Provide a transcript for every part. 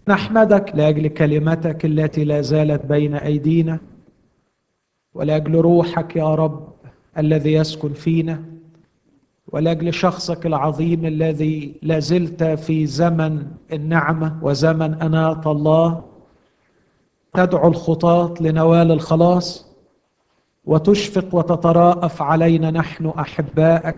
نحمدك لاجل كلمتك التي لا زالت بين ايدينا ولاجل روحك يا رب الذي يسكن فينا ولاجل شخصك العظيم الذي لا زلت في زمن النعمه وزمن اناه الله تدعو الخطاه لنوال الخلاص وتشفق وتتراءف علينا نحن احبائك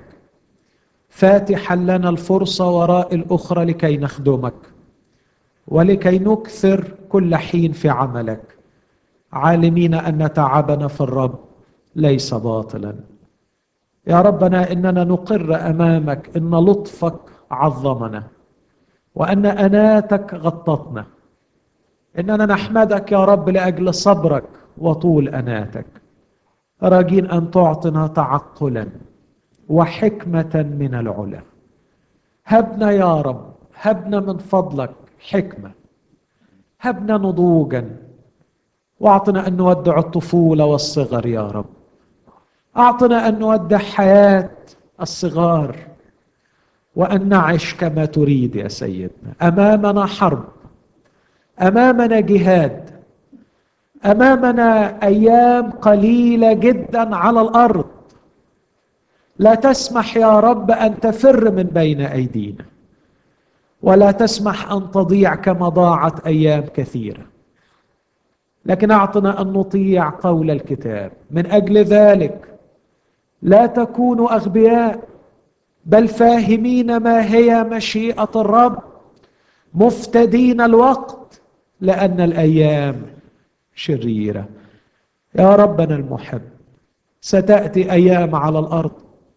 فاتحا لنا الفرصه وراء الاخرى لكي نخدمك ولكي نكثر كل حين في عملك عالمين ان تعبنا في الرب ليس باطلا يا ربنا اننا نقر امامك ان لطفك عظمنا وان اناتك غطتنا اننا نحمدك يا رب لاجل صبرك وطول اناتك راجين ان تعطنا تعقلا وحكمه من العلا هبنا يا رب هبنا من فضلك حكمه هبنا نضوجا واعطنا ان نودع الطفوله والصغر يا رب اعطنا ان نودع حياه الصغار وان نعش كما تريد يا سيدنا امامنا حرب امامنا جهاد امامنا ايام قليله جدا على الارض لا تسمح يا رب ان تفر من بين ايدينا ولا تسمح ان تضيع كما ضاعت ايام كثيره لكن اعطنا ان نطيع قول الكتاب من اجل ذلك لا تكونوا اغبياء بل فاهمين ما هي مشيئه الرب مفتدين الوقت لان الايام شريره يا ربنا المحب ستاتي ايام على الارض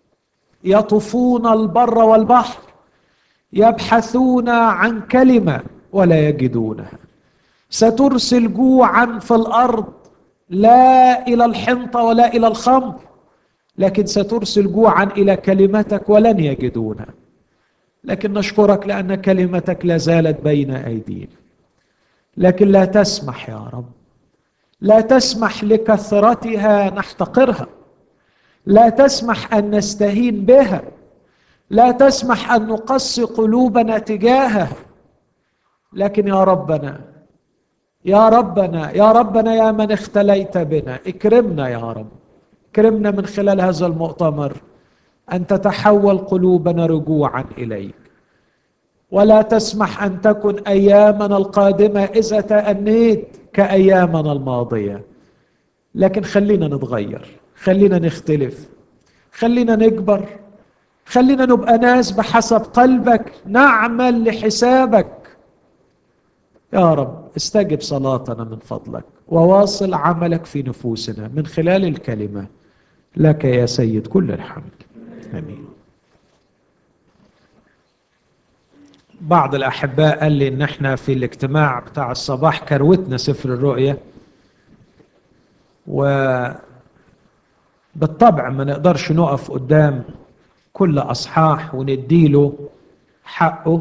يطوفون البر والبحر يبحثون عن كلمه ولا يجدونها سترسل جوعا في الارض لا الى الحنطه ولا الى الخمر لكن سترسل جوعا الى كلمتك ولن يجدونها لكن نشكرك لان كلمتك لا زالت بين ايدينا لكن لا تسمح يا رب لا تسمح لكثرتها نحتقرها لا تسمح ان نستهين بها لا تسمح ان نقص قلوبنا تجاهها لكن يا ربنا يا ربنا يا ربنا يا من اختليت بنا اكرمنا يا رب اكرمنا من خلال هذا المؤتمر ان تتحول قلوبنا رجوعا اليك ولا تسمح ان تكن ايامنا القادمه اذا تانيت كايامنا الماضيه لكن خلينا نتغير خلينا نختلف خلينا نكبر خلينا نبقى ناس بحسب قلبك نعمل لحسابك يا رب استجب صلاتنا من فضلك وواصل عملك في نفوسنا من خلال الكلمه لك يا سيد كل الحمد امين بعض الاحباء قال لي ان احنا في الاجتماع بتاع الصباح كروتنا سفر الرؤيا و بالطبع ما نقدرش نقف قدام كل اصحاح ونديله حقه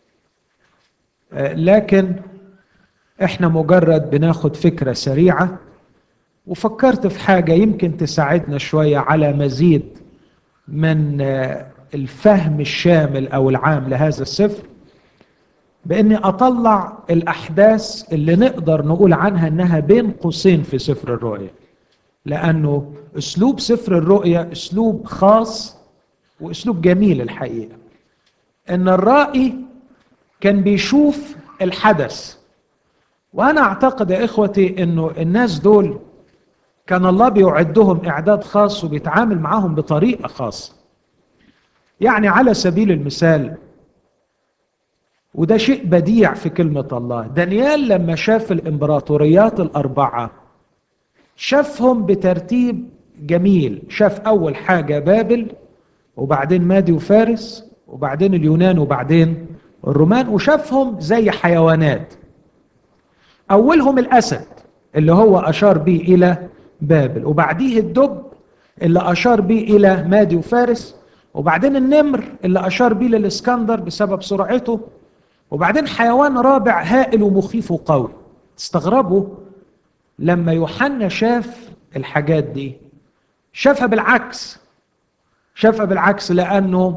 لكن احنا مجرد بناخد فكره سريعه وفكرت في حاجه يمكن تساعدنا شويه على مزيد من الفهم الشامل او العام لهذا السفر باني اطلع الاحداث اللي نقدر نقول عنها انها بين قوسين في سفر الرؤيا لانه اسلوب سفر الرؤيا اسلوب خاص واسلوب جميل الحقيقه ان الرائي كان بيشوف الحدث وانا اعتقد يا اخوتي انه الناس دول كان الله بيعدهم اعداد خاص وبيتعامل معاهم بطريقه خاصه يعني على سبيل المثال وده شيء بديع في كلمه الله دانيال لما شاف الامبراطوريات الاربعه شافهم بترتيب جميل شاف اول حاجه بابل وبعدين مادي وفارس وبعدين اليونان وبعدين الرومان وشافهم زي حيوانات اولهم الاسد اللي هو اشار به الى بابل وبعديه الدب اللي اشار به الى مادي وفارس وبعدين النمر اللي اشار به للاسكندر بسبب سرعته وبعدين حيوان رابع هائل ومخيف وقوي تستغربوا لما يوحنا شاف الحاجات دي شافها بالعكس شافها بالعكس لانه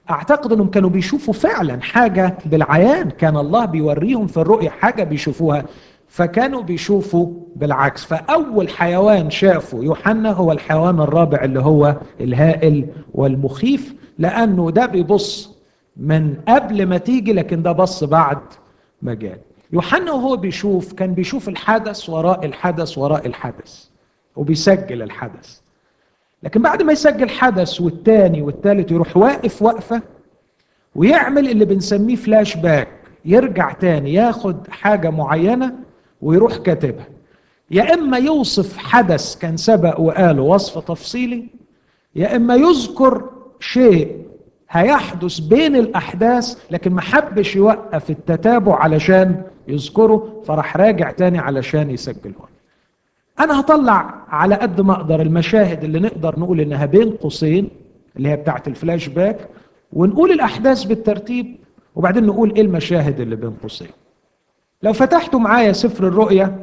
اعتقد انهم كانوا بيشوفوا فعلا حاجه بالعيان كان الله بيوريهم في الرؤيه حاجه بيشوفوها فكانوا بيشوفوا بالعكس فاول حيوان شافه يوحنا هو الحيوان الرابع اللي هو الهائل والمخيف لانه ده بيبص من قبل ما تيجي لكن ده بص بعد ما جاء يوحنا وهو بيشوف كان بيشوف الحدث وراء الحدث وراء الحدث وبيسجل الحدث لكن بعد ما يسجل حدث والتاني والتالت يروح واقف وقفه ويعمل اللي بنسميه فلاش باك يرجع تاني ياخد حاجه معينه ويروح كاتبها يا اما يوصف حدث كان سبق وقاله وصف تفصيلي يا اما يذكر شيء هيحدث بين الاحداث لكن ما حبش يوقف التتابع علشان يذكره فراح راجع تاني علشان يسجله انا هطلع على قد ما اقدر المشاهد اللي نقدر نقول انها بين قوسين اللي هي بتاعت الفلاش باك ونقول الاحداث بالترتيب وبعدين نقول ايه المشاهد اللي بين قوسين لو فتحتوا معايا سفر الرؤيا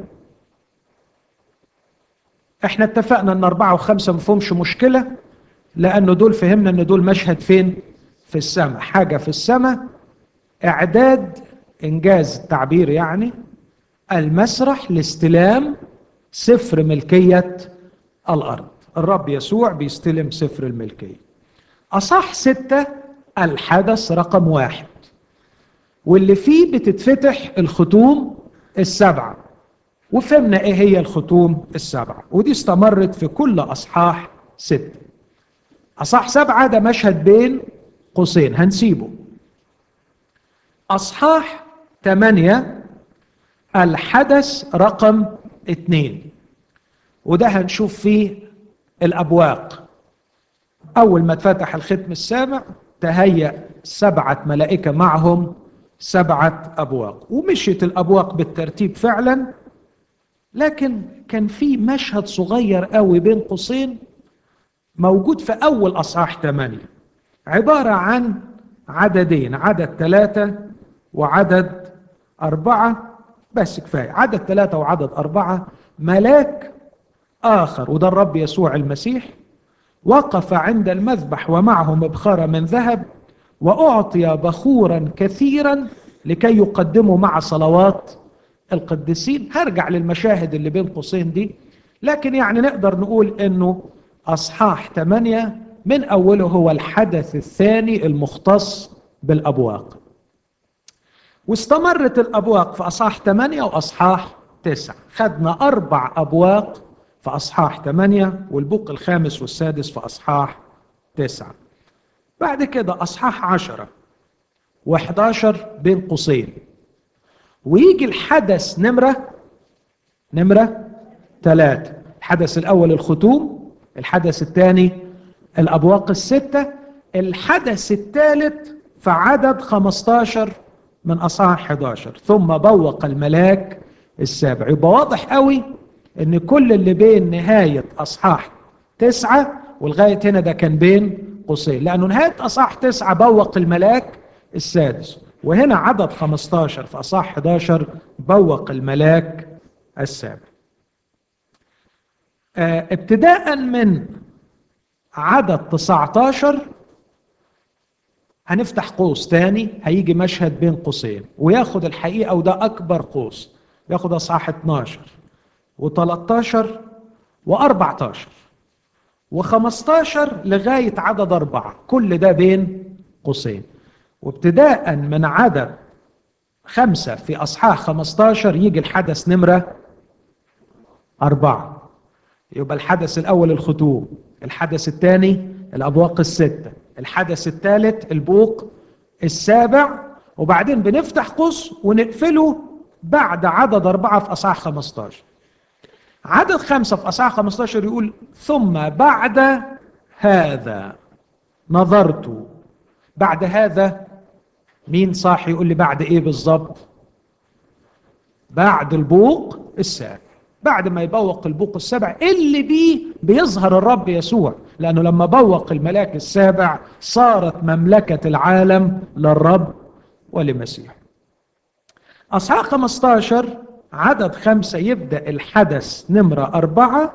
احنا اتفقنا ان اربعة وخمسة مفهومش مشكلة لانه دول فهمنا ان دول مشهد فين في السماء حاجة في السماء اعداد انجاز التعبير يعني المسرح لاستلام سفر ملكية الارض الرب يسوع بيستلم سفر الملكية اصح ستة الحدث رقم واحد واللي فيه بتتفتح الختوم السبعة وفهمنا ايه هي الختوم السبعة ودي استمرت في كل اصحاح ستة اصحاح سبعة ده مشهد بين قوسين هنسيبه اصحاح ثمانية الحدث رقم اتنين وده هنشوف فيه الابواق اول ما اتفتح الختم السابع تهيأ سبعة ملائكة معهم سبعة أبواق ومشيت الأبواق بالترتيب فعلا لكن كان في مشهد صغير قوي بين قوسين موجود في أول أصحاح ثمانية عبارة عن عددين عدد ثلاثة وعدد أربعة بس كفاية عدد ثلاثة وعدد أربعة ملاك آخر وده الرب يسوع المسيح وقف عند المذبح ومعه مبخرة من ذهب وأعطي بخورا كثيرا لكي يقدموا مع صلوات القديسين هرجع للمشاهد اللي بين قوسين دي لكن يعني نقدر نقول انه اصحاح ثمانية من اوله هو الحدث الثاني المختص بالابواق واستمرت الابواق في اصحاح ثمانية واصحاح تسعة خدنا اربع ابواق في اصحاح ثمانية والبوق الخامس والسادس في اصحاح تسعة بعد كده اصحاح عشرة و11 بين قوسين ويجي الحدث نمرة نمرة ثلاثة الحدث الأول الختوم الحدث الثاني الأبواق الستة الحدث الثالث في عدد 15 من أصحاح 11 ثم بوق الملاك السابع يبقى واضح قوي ان كل اللي بين نهاية أصحاح تسعة والغاية هنا ده كان بين قوسين لأنه نهاية أصحاح تسعة بوق الملاك السادس وهنا عدد 15 في أصح 11 بوق الملاك السابع آه ابتداء من عدد 19 هنفتح قوس تاني هيجي مشهد بين قوسين وياخد الحقيقة وده أكبر قوس ياخد أصحاح 12 و13 و14 و15 لغاية عدد أربعة كل ده بين قوسين وابتداء من عدد خمسة في أصحاح 15 يجي الحدث نمرة أربعة يبقى الحدث الأول الختوم الحدث الثاني الأبواق الستة الحدث الثالث البوق السابع وبعدين بنفتح قوس ونقفله بعد عدد أربعة في أصحاح 15 عدد خمسة في أصحاح 15 يقول ثم بعد هذا نظرت بعد هذا مين صاحي يقول لي بعد ايه بالظبط بعد البوق السابع بعد ما يبوق البوق السابع اللي بيه بيظهر الرب يسوع لانه لما بوق الملاك السابع صارت مملكه العالم للرب ولمسيح اصحاح 15 عدد خمسة يبدأ الحدث نمرة أربعة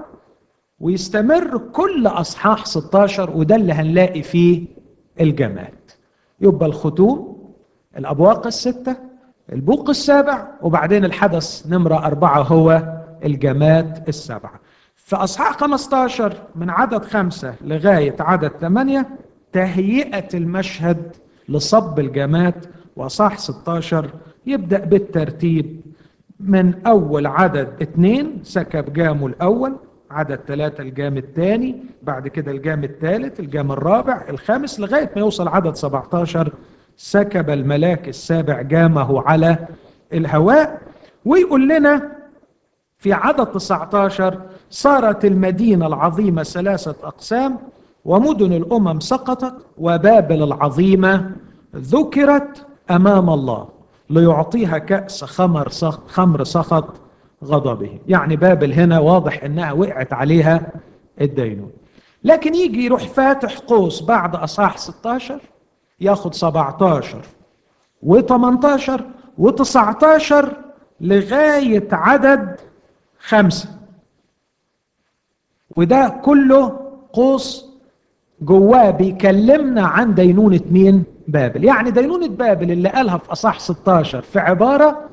ويستمر كل أصحاح 16 وده اللي هنلاقي فيه الجمال يبقى الختوم الأبواق الستة البوق السابع وبعدين الحدث نمرة أربعة هو الجماد السبعة في أصحاح 15 من عدد خمسة لغاية عدد ثمانية تهيئة المشهد لصب الجماد وأصحاح 16 يبدأ بالترتيب من أول عدد اثنين سكب جامه الأول عدد ثلاثة الجام الثاني بعد كده الجام الثالث الجام الرابع الخامس لغاية ما يوصل عدد 17 سكب الملاك السابع جامه على الهواء ويقول لنا في عدد 19 صارت المدينة العظيمة ثلاثة أقسام ومدن الأمم سقطت وبابل العظيمة ذكرت أمام الله ليعطيها كأس خمر خمر سخط غضبه يعني بابل هنا واضح انها وقعت عليها الدينون لكن يجي يروح فاتح قوس بعد اصحاح 16 ياخد 17 و18 و19 لغايه عدد خمسه وده كله قوس جواه بيكلمنا عن دينونة مين؟ بابل يعني دينونة بابل اللي قالها في أصح 16 في عبارة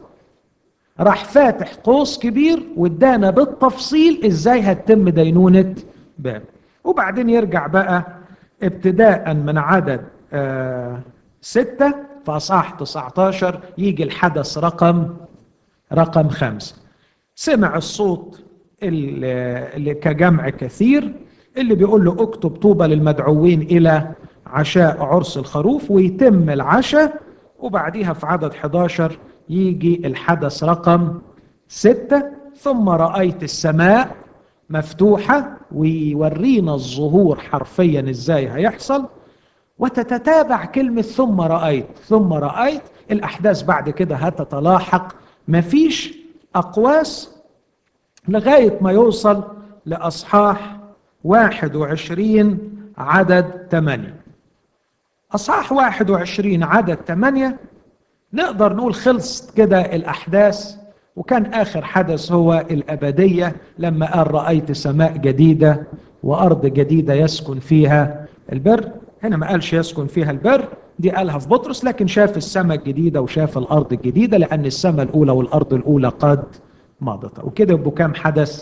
راح فاتح قوس كبير وادانا بالتفصيل ازاي هتتم دينونة بابل وبعدين يرجع بقى ابتداء من عدد آه ستة في أصح 19 يجي الحدث رقم رقم خمسة سمع الصوت اللي كجمع كثير اللي بيقول له اكتب طوبى للمدعوين إلى عشاء عرس الخروف ويتم العشاء وبعديها في عدد 11 يجي الحدث رقم ستة ثم رأيت السماء مفتوحة ويورينا الظهور حرفيا ازاي هيحصل وتتتابع كلمة ثم رأيت ثم رأيت الأحداث بعد كده هتتلاحق مفيش أقواس لغاية ما يوصل لأصحاح واحد وعشرين عدد ثمانية أصحاح واحد وعشرين عدد ثمانية نقدر نقول خلصت كده الأحداث وكان آخر حدث هو الأبدية لما قال رأيت سماء جديدة وأرض جديدة يسكن فيها البر هنا ما قالش يسكن فيها البر دي قالها في بطرس لكن شاف السماء الجديدة وشاف الأرض الجديدة لأن السماء الأولى والأرض الأولى قد مضت وكده يبقوا كام حدث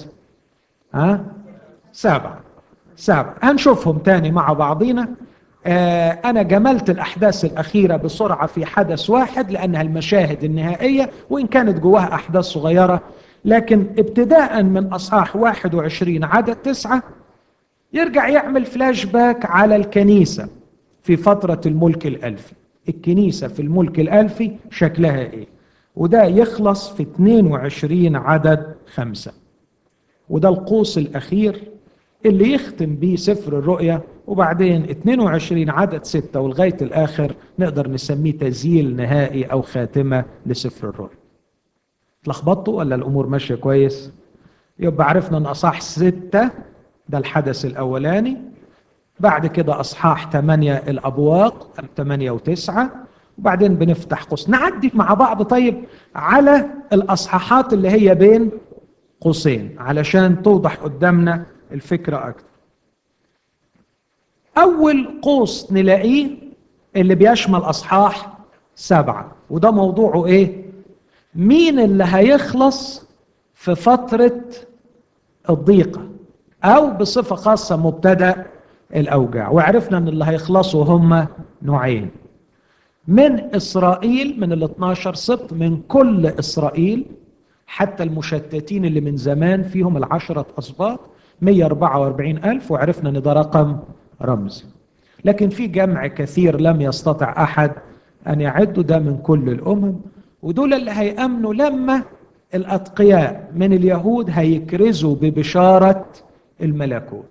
ها سبعة سبعة هنشوفهم تاني مع بعضينا آه أنا جملت الأحداث الأخيرة بسرعة في حدث واحد لأنها المشاهد النهائية وإن كانت جواها أحداث صغيرة لكن ابتداء من أصحاح 21 عدد تسعة يرجع يعمل فلاش باك على الكنيسة في فترة الملك الألفي الكنيسة في الملك الألفي شكلها إيه وده يخلص في 22 عدد خمسة وده القوس الأخير اللي يختم بيه سفر الرؤيا وبعدين 22 عدد 6 ولغاية الآخر نقدر نسميه تزييل نهائي أو خاتمة لسفر الرؤيا اتلخبطتوا ولا الأمور ماشية كويس يبقى عرفنا أن أصح 6 ده الحدث الأولاني بعد كده أصحاح 8 الأبواق 8 و9 وبعدين بنفتح قوس نعدي مع بعض طيب على الأصحاحات اللي هي بين قوسين علشان توضح قدامنا الفكرة أكتر أول قوس نلاقيه اللي بيشمل أصحاح سبعة وده موضوعه إيه؟ مين اللي هيخلص في فترة الضيقة أو بصفة خاصة مبتدأ الأوجاع وعرفنا أن اللي هيخلصوا هم نوعين من إسرائيل من ال 12 سبط من كل إسرائيل حتى المشتتين اللي من زمان فيهم العشرة أسباط 144 ألف وعرفنا أن ده رقم رمزي لكن في جمع كثير لم يستطع أحد أن يعدوا ده من كل الأمم ودول اللي هيأمنوا لما الأتقياء من اليهود هيكرزوا ببشارة الملكوت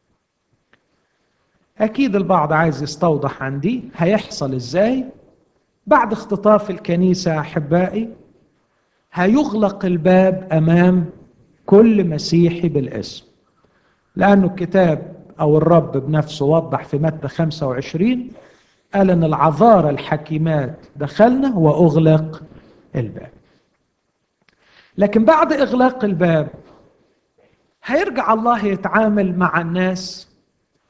أكيد البعض عايز يستوضح عندي هيحصل إزاي بعد اختطاف الكنيسة أحبائي هيغلق الباب أمام كل مسيحي بالاسم لأنه الكتاب أو الرب بنفسه وضح في متى 25 قال أن العذارى الحكيمات دخلنا وأغلق الباب لكن بعد إغلاق الباب هيرجع الله يتعامل مع الناس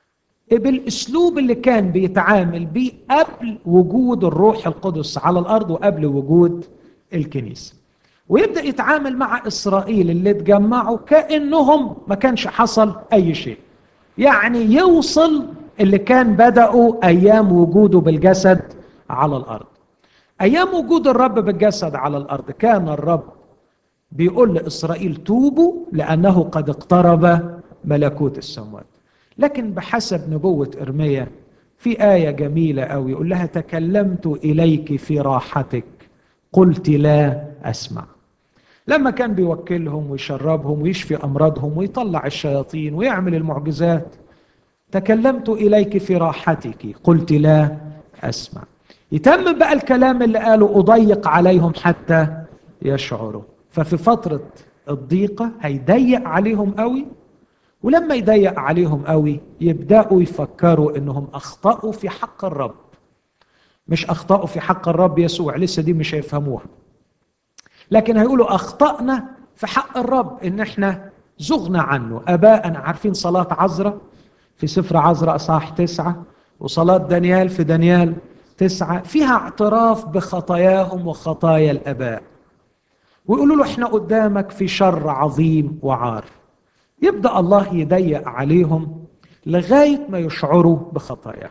بالاسلوب اللي كان بيتعامل بيه قبل وجود الروح القدس على الارض وقبل وجود الكنيسه ويبدا يتعامل مع اسرائيل اللي اتجمعوا كانهم ما كانش حصل اي شيء يعني يوصل اللي كان بداوا ايام وجوده بالجسد على الارض ايام وجود الرب بالجسد على الارض كان الرب بيقول لاسرائيل توبوا لانه قد اقترب ملكوت السماوات لكن بحسب نبوه ارميا في ايه جميله قوي يقول لها تكلمت اليك في راحتك قلت لا اسمع لما كان بيوكلهم ويشربهم ويشفي امراضهم ويطلع الشياطين ويعمل المعجزات تكلمت اليك في راحتك قلت لا اسمع يتم بقى الكلام اللي قاله اضيق عليهم حتى يشعروا ففي فتره الضيقه هيضيق عليهم قوي ولما يضيق عليهم قوي يبداوا يفكروا انهم اخطاوا في حق الرب مش اخطاوا في حق الرب يسوع لسه دي مش هيفهموها لكن هيقولوا اخطانا في حق الرب ان احنا زغنا عنه اباء عارفين صلاه عذراء في سفر عذراء اصحاح تسعه وصلاه دانيال في دانيال تسعه فيها اعتراف بخطاياهم وخطايا الاباء ويقولوا له احنا قدامك في شر عظيم وعار يبدا الله يضيق عليهم لغايه ما يشعروا بخطاياهم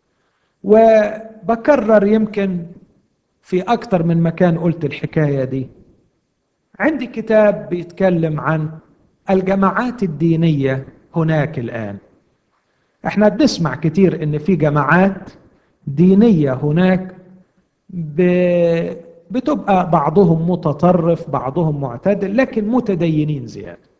وبكرر يمكن في اكثر من مكان قلت الحكايه دي عندي كتاب بيتكلم عن الجماعات الدينيه هناك الان احنا بنسمع كتير ان في جماعات دينيه هناك بتبقى بعضهم متطرف بعضهم معتدل لكن متدينين زياده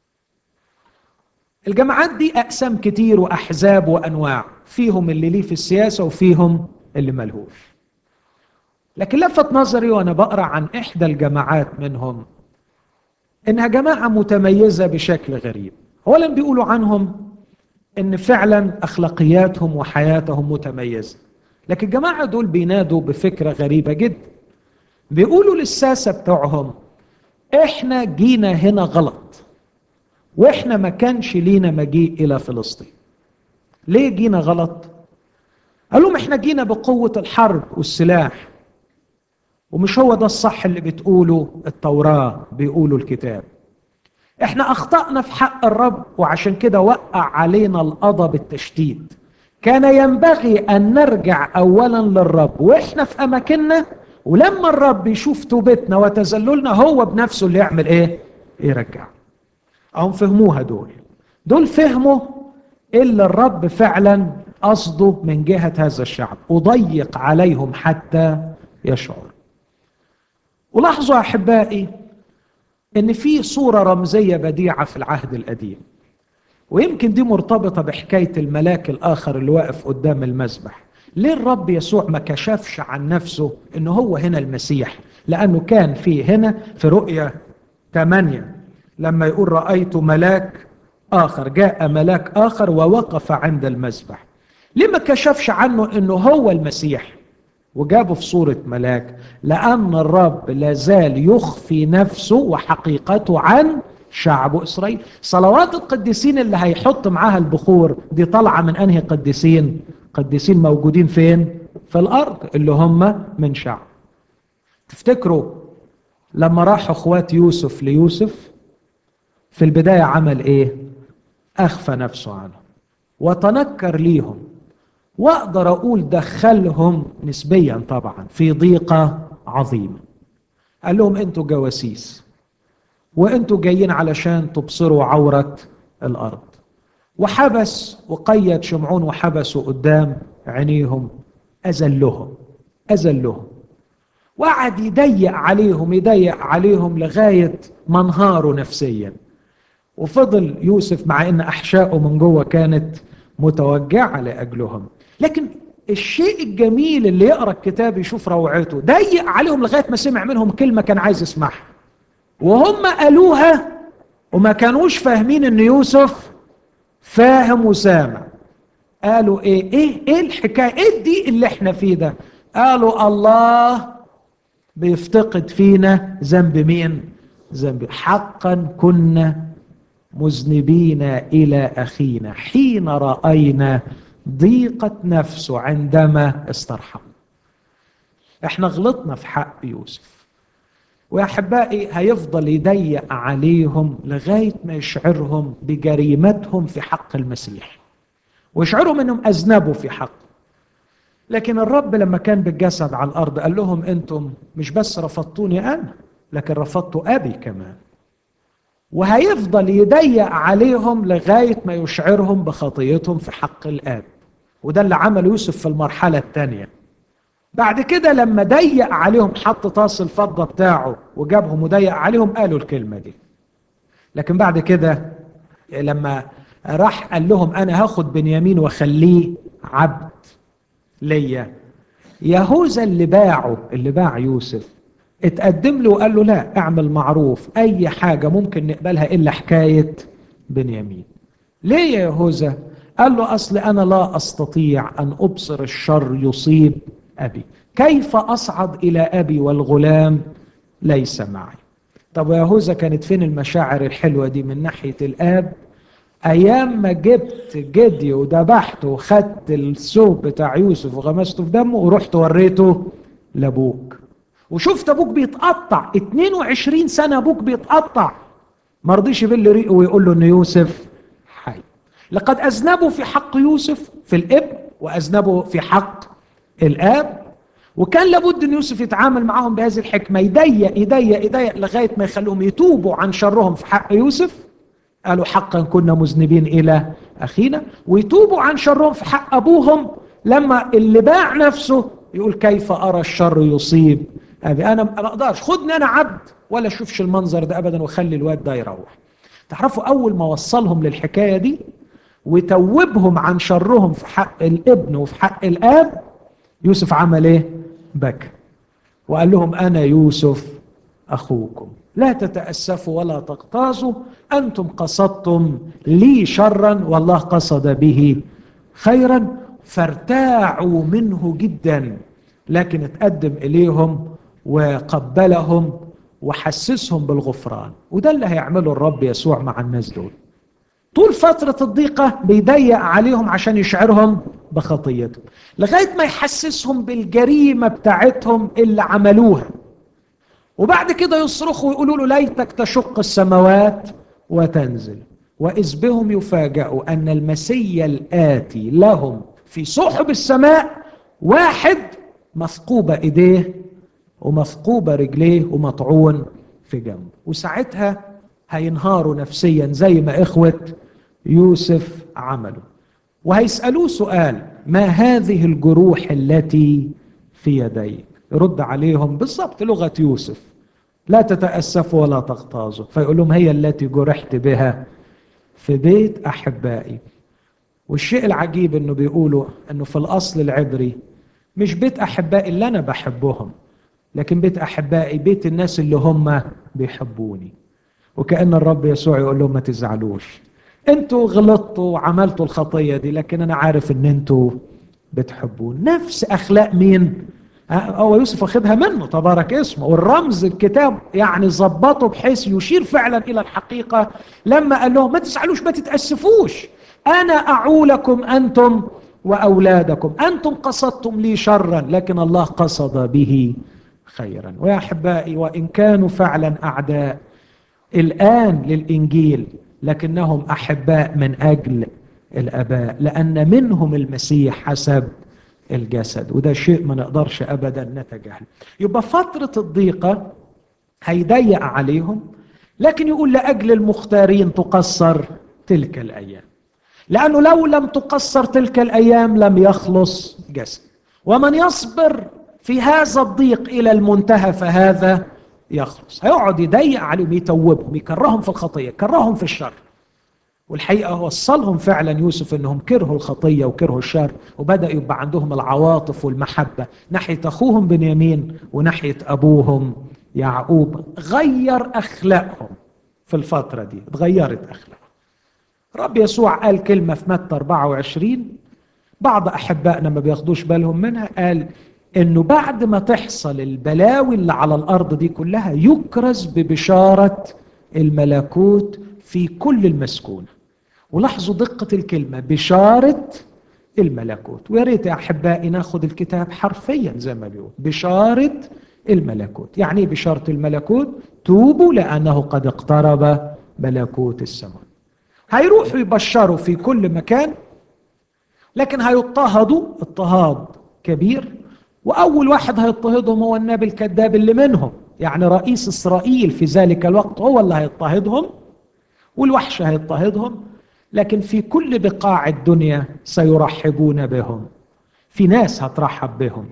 الجماعات دي اقسام كتير واحزاب وانواع فيهم اللي ليه في السياسه وفيهم اللي ملهوش لكن لفت نظري وانا بقرا عن احدى الجماعات منهم انها جماعه متميزه بشكل غريب اولا بيقولوا عنهم ان فعلا اخلاقياتهم وحياتهم متميزه لكن الجماعه دول بينادوا بفكره غريبه جدا بيقولوا للساسه بتوعهم احنا جينا هنا غلط واحنا ما كانش لينا مجيء الى فلسطين ليه جينا غلط قال لهم احنا جينا بقوه الحرب والسلاح ومش هو ده الصح اللي بتقوله التوراه بيقوله الكتاب احنا اخطانا في حق الرب وعشان كده وقع علينا القضاء بالتشديد كان ينبغي ان نرجع اولا للرب واحنا في اماكننا ولما الرب يشوف توبتنا وتذللنا هو بنفسه اللي يعمل ايه يرجع هم فهموها دول دول فهموا اللي الرب فعلا قصده من جهة هذا الشعب أضيق عليهم حتى يشعر ولاحظوا أحبائي ان في صوره رمزيه بديعه في العهد القديم ويمكن دي مرتبطه بحكايه الملاك الاخر اللي واقف قدام المذبح ليه الرب يسوع ما كشفش عن نفسه ان هو هنا المسيح لانه كان في هنا في رؤيا 8 لما يقول رايت ملاك اخر جاء ملاك اخر ووقف عند المذبح ليه ما كشفش عنه انه هو المسيح وجابه في صورة ملاك لأن الرب لازال يخفي نفسه وحقيقته عن شعبه إسرائيل صلوات القديسين اللي هيحط معاها البخور دي طالعة من أنهي قديسين قديسين موجودين فين في الأرض اللي هم من شعب تفتكروا لما راحوا اخوات يوسف ليوسف في البداية عمل ايه اخفى نفسه عنهم وتنكر ليهم واقدر اقول دخلهم نسبيا طبعا في ضيقه عظيمه قال لهم انتوا جواسيس وانتوا جايين علشان تبصروا عوره الارض وحبس وقيد شمعون وحبسوا قدام عينيهم اذلهم اذلهم وقعد يضيق عليهم يضيق عليهم لغايه ما انهاروا نفسيا وفضل يوسف مع ان احشائه من جوه كانت متوجعه لاجلهم لكن الشيء الجميل اللي يقرا الكتاب يشوف روعته ضيق عليهم لغايه ما سمع منهم كلمه كان عايز يسمعها وهم قالوها وما كانوش فاهمين ان يوسف فاهم وسامع قالوا ايه ايه ايه الحكايه ايه دي اللي احنا فيه ده قالوا الله بيفتقد فينا ذنب مين ذنب حقا كنا مذنبين الى اخينا حين راينا ضيقة نفسه عندما استرحم احنا غلطنا في حق يوسف ويا احبائي هيفضل يضيق عليهم لغايه ما يشعرهم بجريمتهم في حق المسيح ويشعرهم انهم اذنبوا في حقه لكن الرب لما كان بالجسد على الارض قال لهم انتم مش بس رفضتوني انا لكن رفضتوا ابي كمان وهيفضل يضيق عليهم لغايه ما يشعرهم بخطيتهم في حق الاب وده اللي عمله يوسف في المرحله الثانيه بعد كده لما ضيق عليهم حط طاس الفضه بتاعه وجابهم وضيق عليهم قالوا الكلمه دي لكن بعد كده لما راح قال لهم انا هاخد بنيامين واخليه عبد ليا يهوذا اللي باعه اللي باع يوسف اتقدم له وقال له لا اعمل معروف اي حاجه ممكن نقبلها الا حكايه بنيامين ليه يا يهوذا قال له اصل انا لا استطيع ان ابصر الشر يصيب ابي كيف اصعد الى ابي والغلام ليس معي طب يا يهوذا كانت فين المشاعر الحلوه دي من ناحيه الاب ايام ما جبت جدي وذبحته وخدت الثوب بتاع يوسف وغمسته في دمه ورحت وريته لابوك وشفت ابوك بيتقطع 22 سنه ابوك بيتقطع ما رضيش يبل ريقه ويقول له ان يوسف حي لقد اذنبوا في حق يوسف في الابن واذنبوا في حق الاب وكان لابد ان يوسف يتعامل معاهم بهذه الحكمه يضيق يضيق يضيق لغايه ما يخليهم يتوبوا عن شرهم في حق يوسف قالوا حقا كنا مذنبين الى اخينا ويتوبوا عن شرهم في حق ابوهم لما اللي باع نفسه يقول كيف ارى الشر يصيب ابي انا ما اقدرش خدني انا عبد ولا اشوفش المنظر ده ابدا وخلي الواد ده يروح تعرفوا اول ما وصلهم للحكايه دي وتوبهم عن شرهم في حق الابن وفي حق الاب يوسف عمل ايه بكى وقال لهم انا يوسف اخوكم لا تتاسفوا ولا تغتاظوا انتم قصدتم لي شرا والله قصد به خيرا فارتاعوا منه جدا لكن اتقدم اليهم وقبلهم وحسسهم بالغفران وده اللي هيعمله الرب يسوع مع الناس دول طول فترة الضيقة بيضيق عليهم عشان يشعرهم بخطيتهم لغاية ما يحسسهم بالجريمة بتاعتهم اللي عملوها وبعد كده يصرخوا ويقولوا له ليتك تشق السماوات وتنزل وإذ بهم يفاجأوا أن المسيا الآتي لهم في سحب السماء واحد مثقوبة إيديه ومثقوبة رجليه ومطعون في جنبه وساعتها هينهاروا نفسيا زي ما إخوة يوسف عملوا وهيسألوه سؤال ما هذه الجروح التي في يديك يرد عليهم بالضبط لغة يوسف لا تتأسفوا ولا تغتاظوا فيقول لهم هي التي جرحت بها في بيت أحبائي والشيء العجيب انه بيقولوا انه في الاصل العبري مش بيت احبائي اللي انا بحبهم لكن بيت احبائي بيت الناس اللي هم بيحبوني وكأن الرب يسوع يقول لهم ما تزعلوش انتوا غلطتوا وعملتوا الخطية دي لكن انا عارف ان انتوا بتحبون نفس اخلاق مين هو يوسف واخدها منه تبارك اسمه والرمز الكتاب يعني ظبطه بحيث يشير فعلا الى الحقيقة لما قال لهم ما تزعلوش ما تتأسفوش انا اعولكم انتم واولادكم انتم قصدتم لي شرا لكن الله قصد به خيرا ويا احبائي وان كانوا فعلا اعداء الان للانجيل لكنهم احباء من اجل الاباء لان منهم المسيح حسب الجسد وده شيء ما نقدرش ابدا نتجاهله يبقى فتره الضيقه هيضيق عليهم لكن يقول لاجل المختارين تقصر تلك الايام لانه لو لم تقصر تلك الايام لم يخلص جسد ومن يصبر في هذا الضيق الى المنتهى فهذا يخلص هيقعد يضيق عليهم يتوبهم يكرههم في الخطيه يكرههم في الشر والحقيقه وصلهم فعلا يوسف انهم كرهوا الخطيه وكرهوا الشر وبدا يبقى عندهم العواطف والمحبه ناحيه اخوهم بنيامين وناحيه ابوهم يعقوب غير اخلاقهم في الفتره دي اتغيرت اخلاقهم رب يسوع قال كلمه في متى 24 بعض احبائنا ما بياخدوش بالهم منها قال انه بعد ما تحصل البلاوي اللي على الارض دي كلها يكرز ببشاره الملكوت في كل المسكونه ولاحظوا دقه الكلمه بشاره الملكوت ويا ريت يا احبائي ناخد الكتاب حرفيا زي ما بيقول بشاره الملكوت يعني ايه بشاره الملكوت توبوا لانه قد اقترب ملكوت السماء هيروحوا يبشروا في كل مكان لكن هيضطهدوا اضطهاد كبير واول واحد هيضطهدهم هو النبي الكذاب اللي منهم يعني رئيس اسرائيل في ذلك الوقت هو اللي هيضطهدهم والوحش هيضطهدهم لكن في كل بقاع الدنيا سيرحبون بهم في ناس هترحب بهم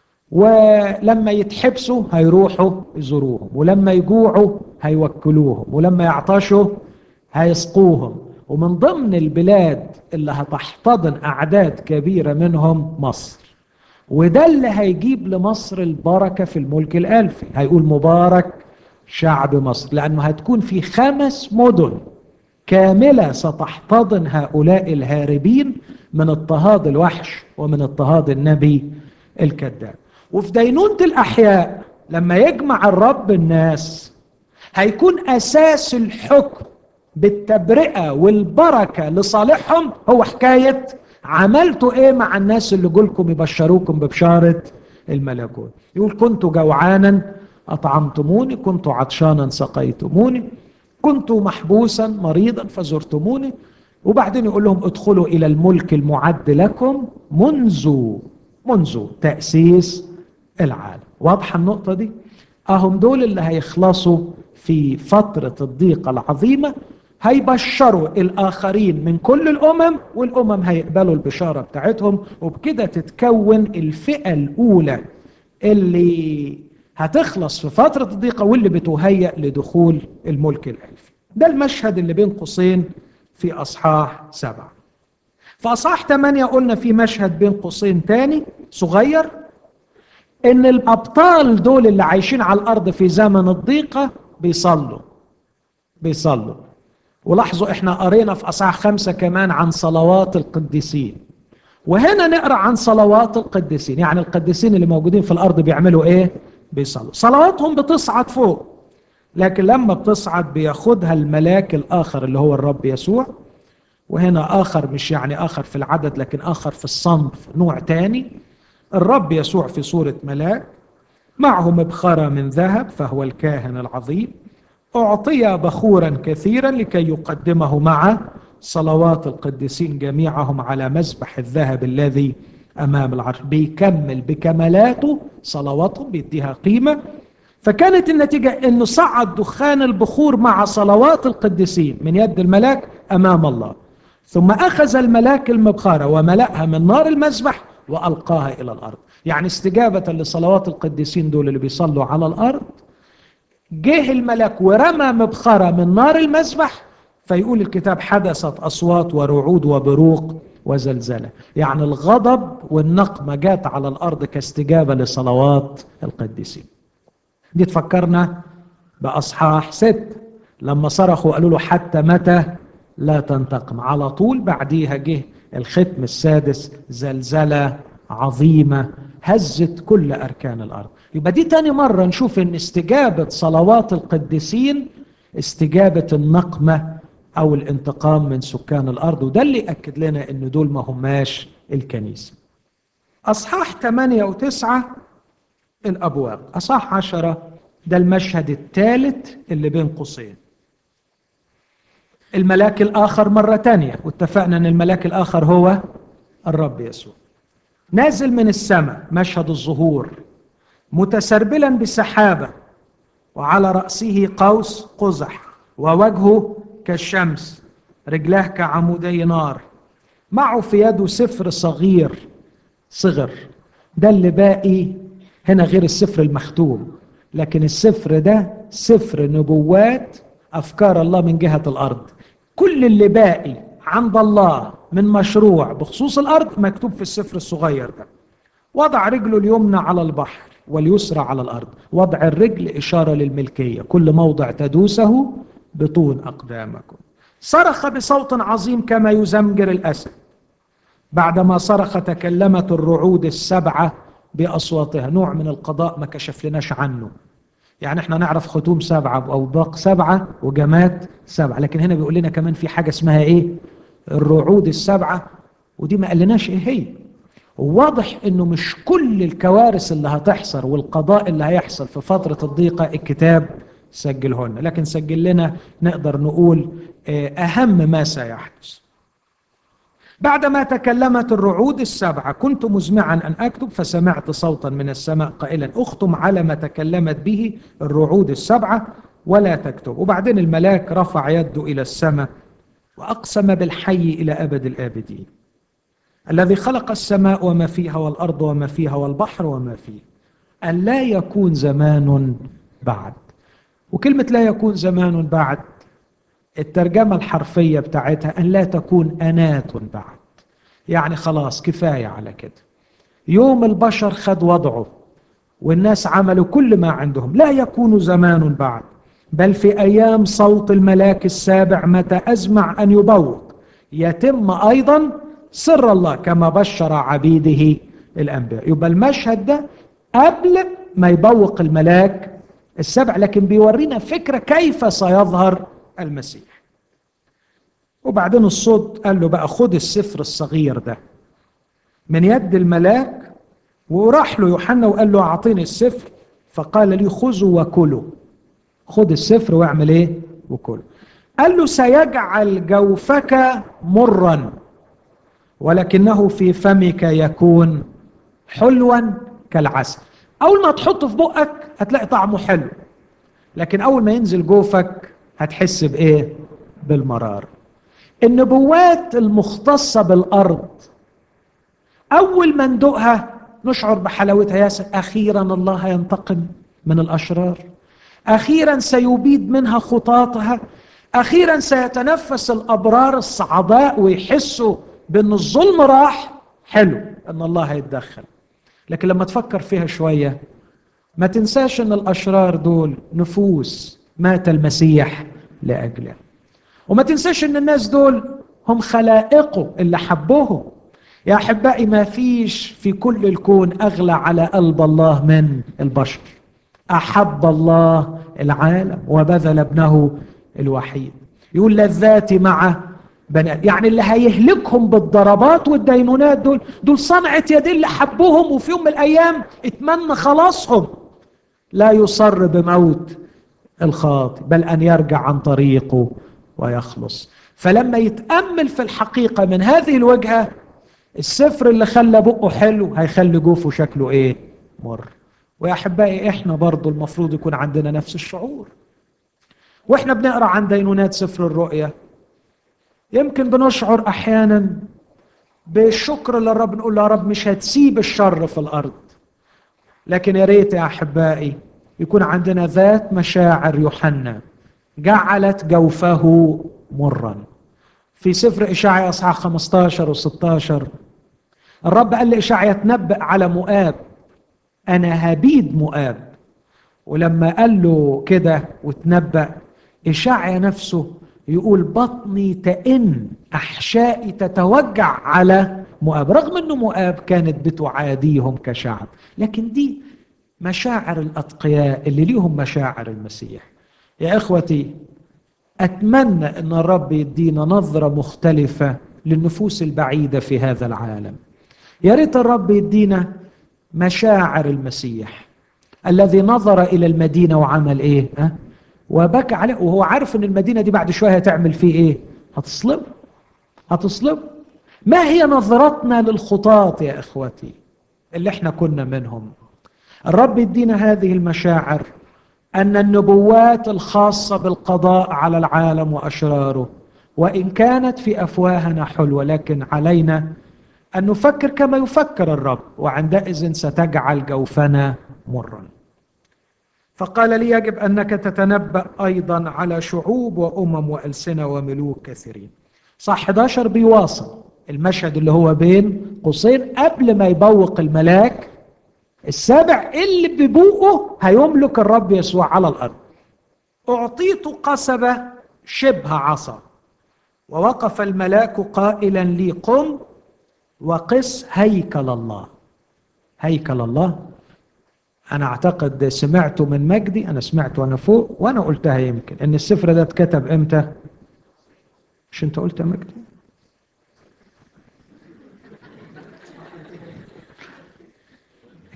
ولما يتحبسوا هيروحوا يزوروهم ولما يجوعوا هيوكلوهم ولما يعطشوا هيسقوهم ومن ضمن البلاد اللي هتحتضن أعداد كبيرة منهم مصر وده اللي هيجيب لمصر البركة في الملك الألفي هيقول مبارك شعب مصر لأنه هتكون في خمس مدن كاملة ستحتضن هؤلاء الهاربين من اضطهاد الوحش ومن اضطهاد النبي الكذاب وفي دينونة الأحياء لما يجمع الرب الناس هيكون أساس الحكم بالتبرئة والبركة لصالحهم هو حكاية عملتوا ايه مع الناس اللي جولكم يبشروكم ببشارة الملكوت يقول كنت جوعانا أطعمتموني كنت عطشانا سقيتموني كنت محبوسا مريضا فزرتموني وبعدين يقول لهم ادخلوا إلى الملك المعد لكم منذ منذ تأسيس العالم واضحة النقطة دي أهم دول اللي هيخلصوا في فترة الضيقة العظيمة هيبشروا الآخرين من كل الأمم والأمم هيقبلوا البشارة بتاعتهم وبكده تتكون الفئة الأولى اللي هتخلص في فترة الضيقة واللي بتهيأ لدخول الملك الألفي ده المشهد اللي بين قوسين في أصحاح سبعة في أصحاح ثمانية قلنا في مشهد بين قوسين تاني صغير إن الأبطال دول اللي عايشين على الأرض في زمن الضيقة بيصلوا بيصلوا ولاحظوا احنا قرينا في اصحاح خمسة كمان عن صلوات القديسين وهنا نقرا عن صلوات القديسين يعني القديسين اللي موجودين في الارض بيعملوا ايه بيصلوا صلواتهم بتصعد فوق لكن لما بتصعد بياخدها الملاك الاخر اللي هو الرب يسوع وهنا اخر مش يعني اخر في العدد لكن اخر في الصنف نوع تاني الرب يسوع في صوره ملاك معه مبخره من ذهب فهو الكاهن العظيم أعطي بخورا كثيرا لكي يقدمه مع صلوات القديسين جميعهم على مذبح الذهب الذي أمام العرش بيكمل بكمالاته صلواتهم بيديها قيمة فكانت النتيجة أنه صعد دخان البخور مع صلوات القديسين من يد الملاك أمام الله ثم أخذ الملاك المبخرة وملأها من نار المذبح وألقاها إلى الأرض يعني استجابة لصلوات القديسين دول اللي بيصلوا على الأرض جه الملك ورمى مبخرة من نار المذبح فيقول الكتاب حدثت أصوات ورعود وبروق وزلزلة يعني الغضب والنقمة جات على الأرض كاستجابة لصلوات القديسين دي تفكرنا بأصحاح ست لما صرخوا قالوا له حتى متى لا تنتقم على طول بعديها جه الختم السادس زلزلة عظيمة هزت كل أركان الأرض يبقى دي تاني مرة نشوف ان استجابة صلوات القديسين استجابة النقمة او الانتقام من سكان الارض وده اللي يأكد لنا ان دول ما هماش الكنيسة اصحاح 8 و9 الابواب اصحاح 10 ده المشهد الثالث اللي بين قوسين الملاك الاخر مرة تانية واتفقنا ان الملاك الاخر هو الرب يسوع نازل من السماء مشهد الظهور متسربلا بسحابة وعلى رأسه قوس قزح ووجهه كالشمس رجلاه كعمودي نار معه في يده سفر صغير صغر ده اللي باقي هنا غير السفر المختوم لكن السفر ده سفر نبوات أفكار الله من جهة الأرض كل اللي باقي عند الله من مشروع بخصوص الأرض مكتوب في السفر الصغير ده وضع رجله اليمنى على البحر واليسرى على الأرض وضع الرجل إشارة للملكية كل موضع تدوسه بطون أقدامكم صرخ بصوت عظيم كما يزمجر الأسد بعدما صرخ تكلمت الرعود السبعة بأصواتها نوع من القضاء ما كشف لناش عنه يعني احنا نعرف ختوم سبعة وأوباق سبعة وجمات سبعة لكن هنا بيقول لنا كمان في حاجة اسمها ايه الرعود السبعة ودي ما قالناش ايه هي وواضح انه مش كل الكوارث اللي هتحصل والقضاء اللي هيحصل في فترة الضيقة الكتاب سجله لنا لكن سجل لنا نقدر نقول اهم ما سيحدث بعدما تكلمت الرعود السبعة كنت مزمعا أن أكتب فسمعت صوتا من السماء قائلا أختم على ما تكلمت به الرعود السبعة ولا تكتب وبعدين الملاك رفع يده إلى السماء وأقسم بالحي إلى أبد الآبدين الذي خلق السماء وما فيها والأرض وما فيها والبحر وما فيه أن لا يكون زمان بعد وكلمة لا يكون زمان بعد الترجمة الحرفية بتاعتها أن لا تكون أنات بعد يعني خلاص كفاية على كده يوم البشر خد وضعه والناس عملوا كل ما عندهم لا يكون زمان بعد بل في أيام صوت الملاك السابع متى أزمع أن يبوق يتم أيضا سر الله كما بشر عبيده الأنبياء يبقى المشهد ده قبل ما يبوق الملاك السبع لكن بيورينا فكرة كيف سيظهر المسيح وبعدين الصوت قال له بقى خد السفر الصغير ده من يد الملاك وراح له يوحنا وقال له اعطيني السفر فقال لي خذوا وكلوا خد السفر واعمل ايه وكل قال له سيجعل جوفك مرا ولكنه في فمك يكون حلوا كالعسل اول ما تحطه في بقك هتلاقي طعمه حلو لكن اول ما ينزل جوفك هتحس بايه بالمرار النبوات المختصه بالارض اول ما ندوقها نشعر بحلاوتها يا اخيرا الله ينتقم من الاشرار اخيرا سيبيد منها خطاطها اخيرا سيتنفس الابرار الصعداء ويحسوا بان الظلم راح حلو ان الله هيتدخل لكن لما تفكر فيها شويه ما تنساش ان الاشرار دول نفوس مات المسيح لاجلها وما تنساش ان الناس دول هم خلائقه اللي حبوهم يا احبائي ما فيش في كل الكون اغلى على قلب الله من البشر احب الله العالم وبذل ابنه الوحيد يقول لذاتي مع بنات يعني اللي هيهلكهم بالضربات والدينونات دول دول صنعة يدين اللي حبوهم وفي يوم من الايام اتمنى خلاصهم لا يصر بموت الخاطئ بل ان يرجع عن طريقه ويخلص فلما يتامل في الحقيقه من هذه الوجهه السفر اللي خلى بقه حلو هيخلي جوفه شكله ايه مر ويا احبائي احنا برضو المفروض يكون عندنا نفس الشعور واحنا بنقرا عن دينونات سفر الرؤيا يمكن بنشعر احيانا بالشكر للرب نقول له يا رب مش هتسيب الشر في الارض لكن يا ريت يا احبائي يكون عندنا ذات مشاعر يوحنا جعلت جوفه مرا في سفر اشعيا اصحاح 15 و16 الرب قال لاشعيا تنبأ على مؤاب انا هبيد مؤاب ولما قال له كده وتنبأ اشعيا نفسه يقول بطني تئن احشائي تتوجع على مؤاب رغم انه مؤاب كانت بتعاديهم كشعب لكن دي مشاعر الاتقياء اللي ليهم مشاعر المسيح يا اخوتي اتمنى ان الرب يدينا نظره مختلفه للنفوس البعيده في هذا العالم يا ريت الرب يدينا مشاعر المسيح الذي نظر الى المدينه وعمل ايه ها وبكى عليه وهو عارف ان المدينه دي بعد شويه هتعمل فيه ايه هتصلب هتصلب ما هي نظرتنا للخطاة يا اخوتي اللي احنا كنا منهم الرب يدينا هذه المشاعر ان النبوات الخاصه بالقضاء على العالم واشراره وان كانت في افواهنا حلوه لكن علينا ان نفكر كما يفكر الرب وعندئذ ستجعل جوفنا مرا فقال لي يجب انك تتنبا ايضا على شعوب وامم والسنه وملوك كثيرين صح 11 بيواصل المشهد اللي هو بين قوسين قبل ما يبوق الملاك السابع اللي ببوقه هيملك الرب يسوع على الارض اعطيت قصبه شبه عصا ووقف الملاك قائلا لي قم وقس هيكل الله هيكل الله انا اعتقد سمعته من مجدي انا سمعته وانا فوق وانا قلتها يمكن ان السفر ده اتكتب امتى مش انت قلت يا مجدي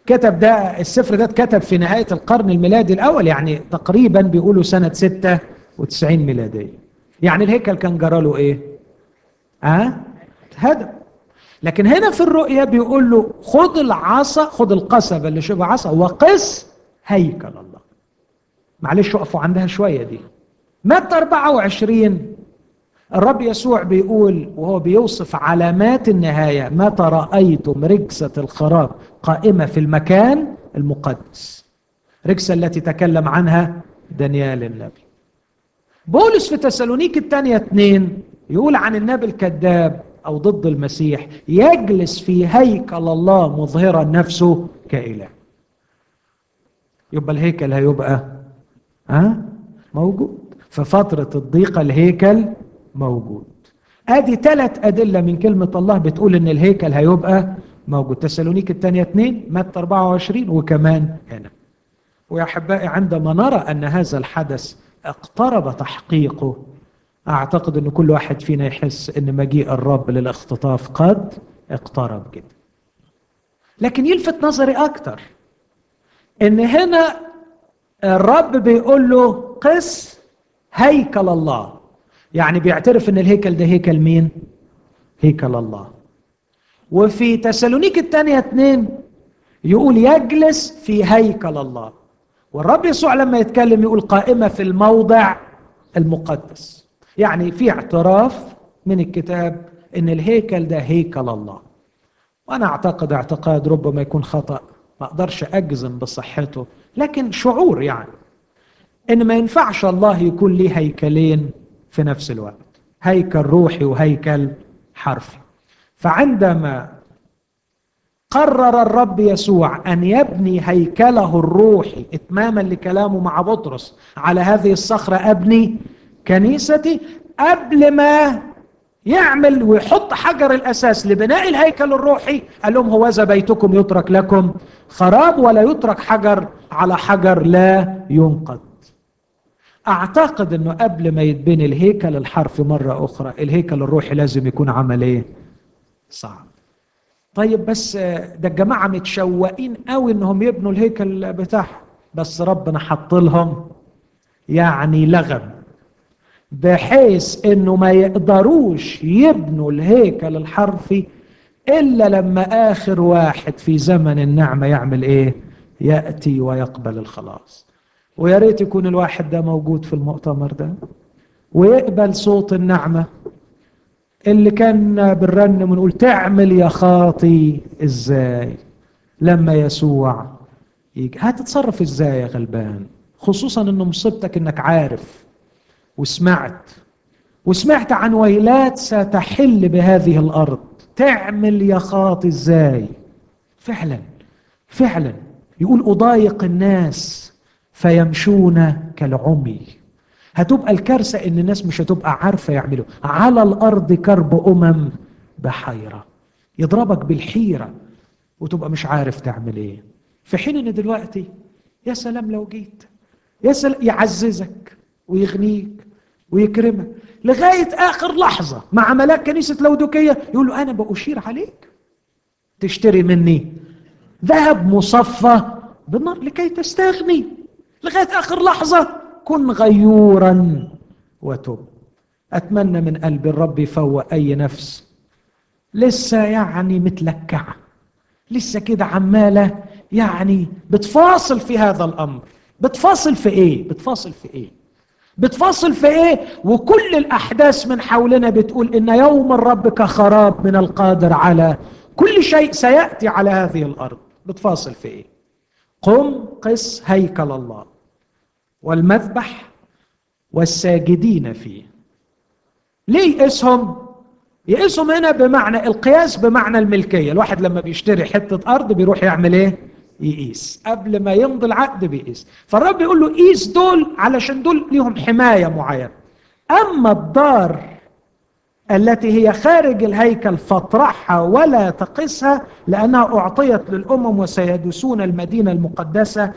كتب ده السفر ده اتكتب في نهاية القرن الميلادي الأول يعني تقريبا بيقولوا سنة 96 ميلادية يعني الهيكل كان جراله إيه؟ أه؟ هدم لكن هنا في الرؤيا بيقول له خد العصا خد القصبة اللي شبه عصا وقس هيكل الله معلش وقفوا عندها شوية دي متى 24 الرب يسوع بيقول وهو بيوصف علامات النهاية متى رأيتم ركسة الخراب قائمة في المكان المقدس ركسة التي تكلم عنها دانيال النبي بولس في تسالونيك الثانية اثنين يقول عن النبي الكذاب أو ضد المسيح يجلس في هيكل الله مظهرا نفسه كإله يبقى الهيكل هيبقى ها موجود في فترة الضيقة الهيكل موجود ادي ثلاث ادله من كلمه الله بتقول ان الهيكل هيبقى موجود تسالونيك الثانيه 2 متى 24 وكمان هنا ويا احبائي عندما نرى ان هذا الحدث اقترب تحقيقه اعتقد ان كل واحد فينا يحس ان مجيء الرب للاختطاف قد اقترب جدا لكن يلفت نظري اكتر ان هنا الرب بيقول له قس هيكل الله يعني بيعترف ان الهيكل ده هيكل مين هيكل الله وفي تسالونيك الثانية اثنين يقول يجلس في هيكل الله والرب يسوع لما يتكلم يقول قائمة في الموضع المقدس يعني في اعتراف من الكتاب ان الهيكل ده هيكل الله وانا اعتقد اعتقاد ربما يكون خطأ ما اقدرش اجزم بصحته لكن شعور يعني ان ما ينفعش الله يكون ليه هيكلين في نفس الوقت هيكل روحي وهيكل حرفي فعندما قرر الرب يسوع ان يبني هيكله الروحي اتماما لكلامه مع بطرس على هذه الصخره ابني كنيستي قبل ما يعمل ويحط حجر الاساس لبناء الهيكل الروحي قال لهم هوذا بيتكم يترك لكم خراب ولا يترك حجر على حجر لا ينقض اعتقد انه قبل ما يتبني الهيكل الحرفي مره اخرى الهيكل الروحي لازم يكون عمل ايه صعب طيب بس ده الجماعه متشوقين قوي انهم يبنوا الهيكل بتاعهم بس ربنا حط لهم يعني لغم بحيث انه ما يقدروش يبنوا الهيكل الحرفي الا لما اخر واحد في زمن النعمه يعمل ايه ياتي ويقبل الخلاص ويا ريت يكون الواحد ده موجود في المؤتمر ده ويقبل صوت النعمة اللي كان بنرنم ونقول تعمل يا خاطي ازاي لما يسوع يجي هتتصرف ازاي يا غلبان خصوصا انه مصيبتك انك عارف وسمعت وسمعت عن ويلات ستحل بهذه الارض تعمل يا خاطي ازاي فعلا فعلا يقول اضايق الناس فيمشون كالعمي هتبقى الكارثة ان الناس مش هتبقى عارفة يعملوا على الارض كرب امم بحيرة يضربك بالحيرة وتبقى مش عارف تعمل ايه في حين ان دلوقتي يا سلام لو جيت يا سلام يعززك ويغنيك ويكرمك لغاية آخر لحظة مع ملاك كنيسة لودوكية يقول له أنا بأشير عليك تشتري مني ذهب مصفى بالنار لكي تستغني لغايه اخر لحظه كن غيورا وتب اتمنى من قلب الرب يفوق اي نفس لسه يعني متلكعه لسه كده عماله يعني بتفاصل في هذا الامر بتفاصل في ايه بتفاصل في ايه بتفاصل في ايه وكل الاحداث من حولنا بتقول ان يوم الرب كخراب من القادر على كل شيء سياتي على هذه الارض بتفاصل في ايه قم قس هيكل الله والمذبح والساجدين فيه ليه يقيسهم يقيسهم هنا بمعنى القياس بمعنى الملكية الواحد لما بيشتري حتة أرض بيروح يعمل إيه يقيس قبل ما يمضي العقد بيقيس فالرب يقول له قيس دول علشان دول ليهم حماية معينة أما الدار التي هي خارج الهيكل فاطرحها ولا تقسها لأنها أعطيت للأمم وسيدسون المدينة المقدسة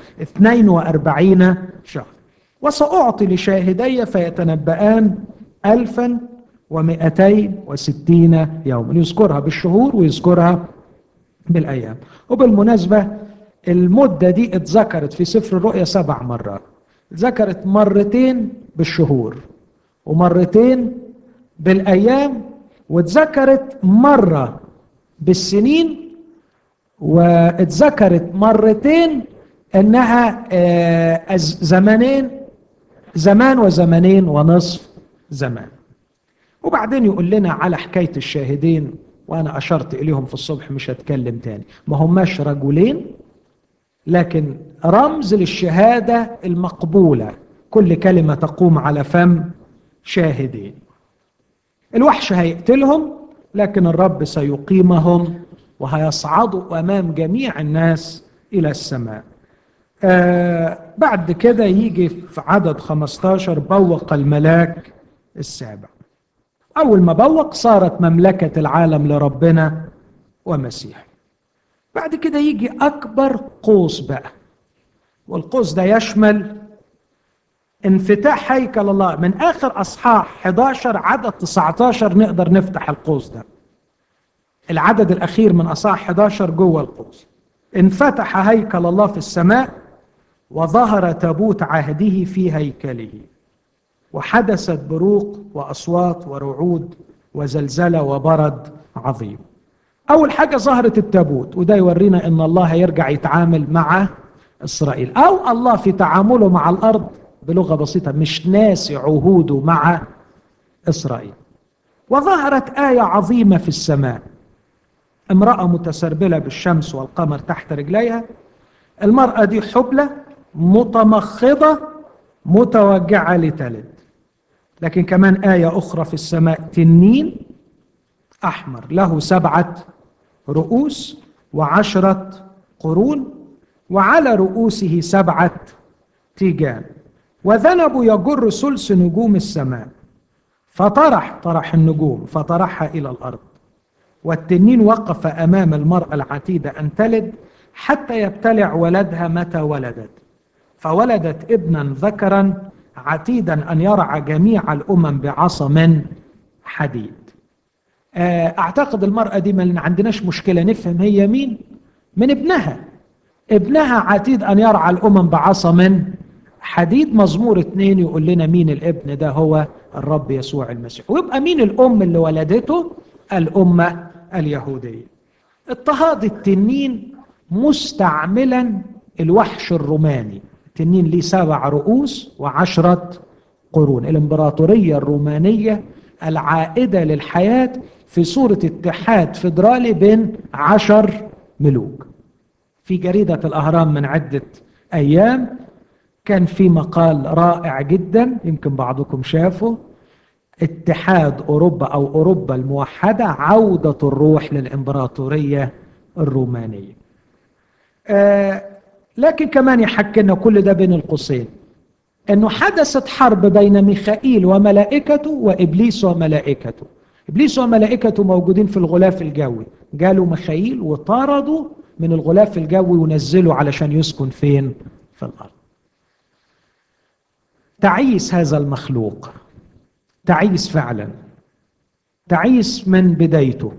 42 شهر وسأعطي لشاهدي فيتنبأان ألفا ومئتين وستين يوما يذكرها بالشهور ويذكرها بالأيام وبالمناسبة المدة دي اتذكرت في سفر الرؤيا سبع مرات اتذكرت مرتين بالشهور ومرتين بالأيام واتذكرت مرة بالسنين واتذكرت مرتين انها آه، زمانين زمان وزمانين ونصف زمان وبعدين يقول لنا على حكاية الشاهدين وأنا أشرت إليهم في الصبح مش هتكلم تاني ما هماش رجلين لكن رمز للشهادة المقبولة كل كلمة تقوم على فم شاهدين الوحش هيقتلهم لكن الرب سيقيمهم وهيصعدوا أمام جميع الناس إلى السماء آه بعد كده يجي في عدد 15 بوق الملاك السابع أول ما بوق صارت مملكة العالم لربنا ومسيح بعد كده يجي أكبر قوس بقى والقوس ده يشمل انفتاح هيكل الله من آخر أصحاح 11 عدد 19 نقدر نفتح القوس ده العدد الأخير من أصحاح 11 جوه القوس انفتح هيكل الله في السماء وظهر تابوت عهده في هيكله وحدثت بروق واصوات ورعود وزلزله وبرد عظيم اول حاجه ظهرت التابوت وده يورينا ان الله هيرجع يتعامل مع اسرائيل او الله في تعامله مع الارض بلغه بسيطه مش ناسي عهوده مع اسرائيل وظهرت ايه عظيمه في السماء امراه متسربله بالشمس والقمر تحت رجليها المراه دي حبلى متمخضه متوجعه لتلد لكن كمان آية أخرى في السماء تنين أحمر له سبعة رؤوس وعشرة قرون وعلى رؤوسه سبعة تيجان وذنب يجر ثلث نجوم السماء فطرح طرح النجوم فطرحها إلى الأرض والتنين وقف أمام المرأة العتيدة أن تلد حتى يبتلع ولدها متى ولدت فولدت ابنا ذكرا عتيدا أن يرعى جميع الأمم بعصا من حديد آه، أعتقد المرأة دي ما عندناش مشكلة نفهم هي مين من ابنها ابنها عتيد أن يرعى الأمم بعصا من حديد مزمور اثنين يقول لنا مين الابن ده هو الرب يسوع المسيح ويبقى مين الأم اللي ولدته الأمة اليهودية اضطهاد التنين مستعملا الوحش الروماني تنين ليه سبع رؤوس وعشرة قرون الامبراطورية الرومانية العائدة للحياة في صورة اتحاد فيدرالي بين عشر ملوك في جريدة الأهرام من عدة أيام كان في مقال رائع جدا يمكن بعضكم شافه اتحاد أوروبا أو أوروبا الموحدة عودة الروح للإمبراطورية الرومانية آه لكن كمان يحكي لنا كل ده بين القوسين انه حدثت حرب بين ميخائيل وملائكته وابليس وملائكته ابليس وملائكته موجودين في الغلاف الجوي جالوا ميخائيل وطردوا من الغلاف الجوي ونزلوا علشان يسكن فين في الارض تعيس هذا المخلوق تعيس فعلا تعيس من بدايته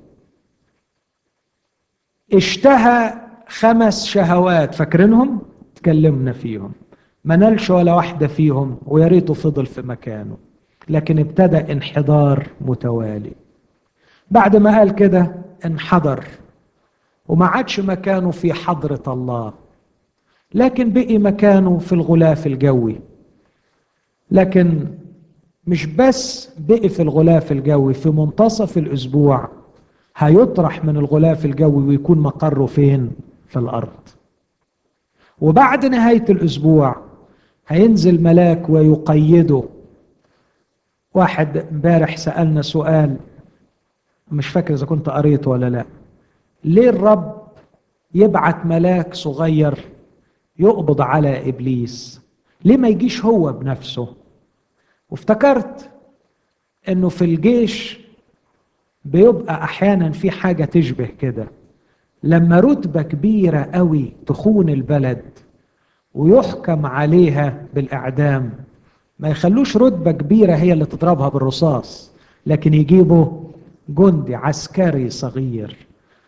اشتهى خمس شهوات فاكرينهم تكلمنا فيهم ما نالش ولا واحدة فيهم ويا ريته فضل في مكانه لكن ابتدى انحدار متوالي بعد ما قال كده انحدر وما عادش مكانه في حضرة الله لكن بقي مكانه في الغلاف الجوي لكن مش بس بقي في الغلاف الجوي في منتصف الأسبوع هيطرح من الغلاف الجوي ويكون مقره فين في الارض وبعد نهايه الاسبوع هينزل ملاك ويقيده واحد امبارح سالنا سؤال مش فاكر اذا كنت قريته ولا لا ليه الرب يبعت ملاك صغير يقبض على ابليس ليه ما يجيش هو بنفسه وافتكرت انه في الجيش بيبقى احيانا في حاجه تشبه كده لما رتبة كبيرة قوي تخون البلد ويحكم عليها بالإعدام ما يخلوش رتبة كبيرة هي اللي تضربها بالرصاص لكن يجيبوا جندي عسكري صغير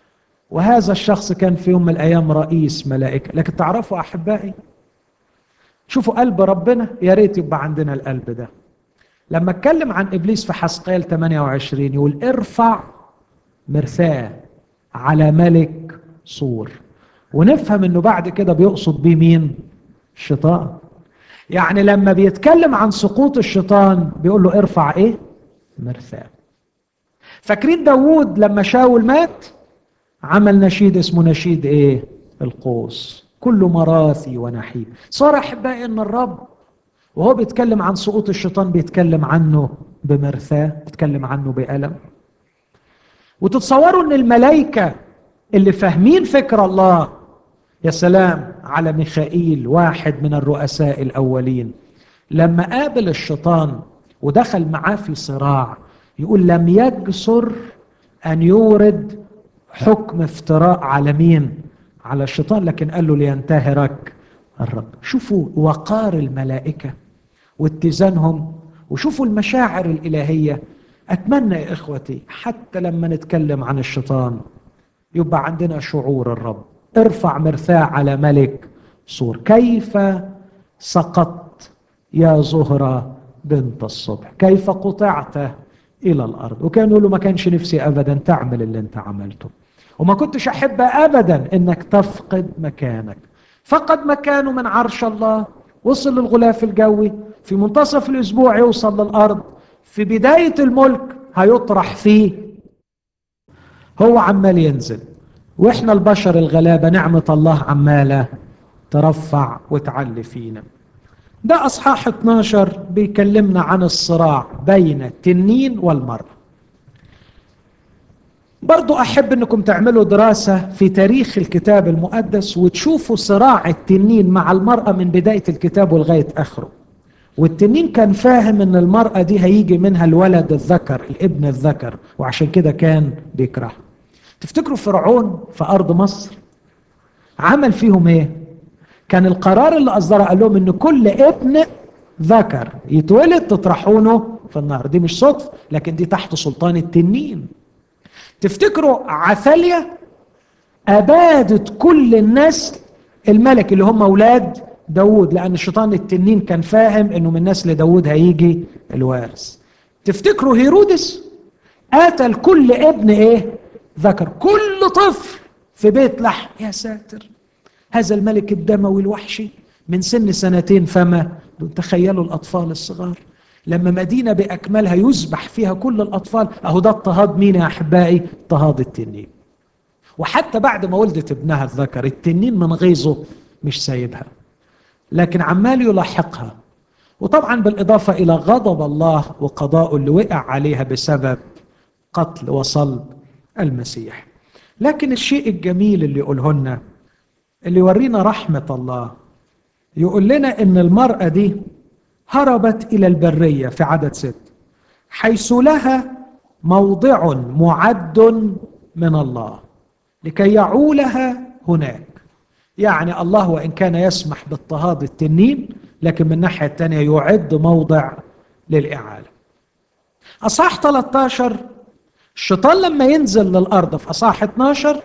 وهذا الشخص كان في يوم من الأيام رئيس ملائكة لكن تعرفوا أحبائي شوفوا قلب ربنا يا ريت يبقى عندنا القلب ده لما اتكلم عن ابليس في حسقيل 28 يقول ارفع مرثاه على ملك صور ونفهم انه بعد كده بيقصد بيه مين الشيطان يعني لما بيتكلم عن سقوط الشيطان بيقول له ارفع ايه مرثاه فاكرين داوود لما شاول مات عمل نشيد اسمه نشيد ايه القوس كل مراثي ونحيب صار احبائي ان الرب وهو بيتكلم عن سقوط الشيطان بيتكلم عنه بمرثاه بيتكلم عنه بألم وتتصوروا ان الملائكة اللي فاهمين فكر الله يا سلام على ميخائيل واحد من الرؤساء الأولين لما قابل الشيطان ودخل معاه في صراع يقول لم يجسر أن يورد حكم افتراء على مين على الشيطان لكن قال له لينتهرك الرب شوفوا وقار الملائكة واتزانهم وشوفوا المشاعر الإلهية أتمنى يا إخوتي حتى لما نتكلم عن الشيطان يبقى عندنا شعور الرب ارفع مرثاه على ملك صور كيف سقطت يا زهرة بنت الصبح كيف قطعت إلى الأرض وكان يقول له ما كانش نفسي أبدا تعمل اللي أنت عملته وما كنتش أحب أبدا أنك تفقد مكانك فقد مكانه من عرش الله وصل للغلاف الجوي في منتصف الأسبوع يوصل للأرض في بداية الملك هيطرح فيه هو عمال ينزل واحنا البشر الغلابة نعمة الله عمالة ترفع وتعلي فينا ده أصحاح 12 بيكلمنا عن الصراع بين التنين والمرأة برضو أحب أنكم تعملوا دراسة في تاريخ الكتاب المقدس وتشوفوا صراع التنين مع المرأة من بداية الكتاب ولغاية آخره والتنين كان فاهم أن المرأة دي هيجي منها الولد الذكر الابن الذكر وعشان كده كان بيكرهها تفتكروا فرعون في أرض مصر عمل فيهم إيه؟ كان القرار اللي أصدره قال لهم إن كل ابن ذكر يتولد تطرحونه في النار دي مش صدفة لكن دي تحت سلطان التنين تفتكروا عثاليا أبادت كل النسل الملك اللي هم أولاد داود لأن الشيطان التنين كان فاهم إنه من نسل داود هيجي الوارث تفتكروا هيرودس قتل كل ابن إيه ذكر كل طفل في بيت لحم يا ساتر هذا الملك الدموي الوحشي من سن سنتين فما تخيلوا الأطفال الصغار لما مدينة بأكملها يذبح فيها كل الأطفال أهو ده اضطهاد مين يا أحبائي اضطهاد التنين وحتى بعد ما ولدت ابنها الذكر التنين من غيظه مش سايبها لكن عمال يلاحقها وطبعا بالإضافة إلى غضب الله وقضاءه اللي وقع عليها بسبب قتل وصلب المسيح لكن الشيء الجميل اللي يقوله لنا اللي يورينا رحمة الله يقول لنا إن المرأة دي هربت إلى البرية في عدد ست حيث لها موضع معد من الله لكي يعولها هناك يعني الله وإن كان يسمح باضطهاد التنين لكن من الناحية الثانية يعد موضع للإعالة أصح 13 الشيطان لما ينزل للأرض في أصح 12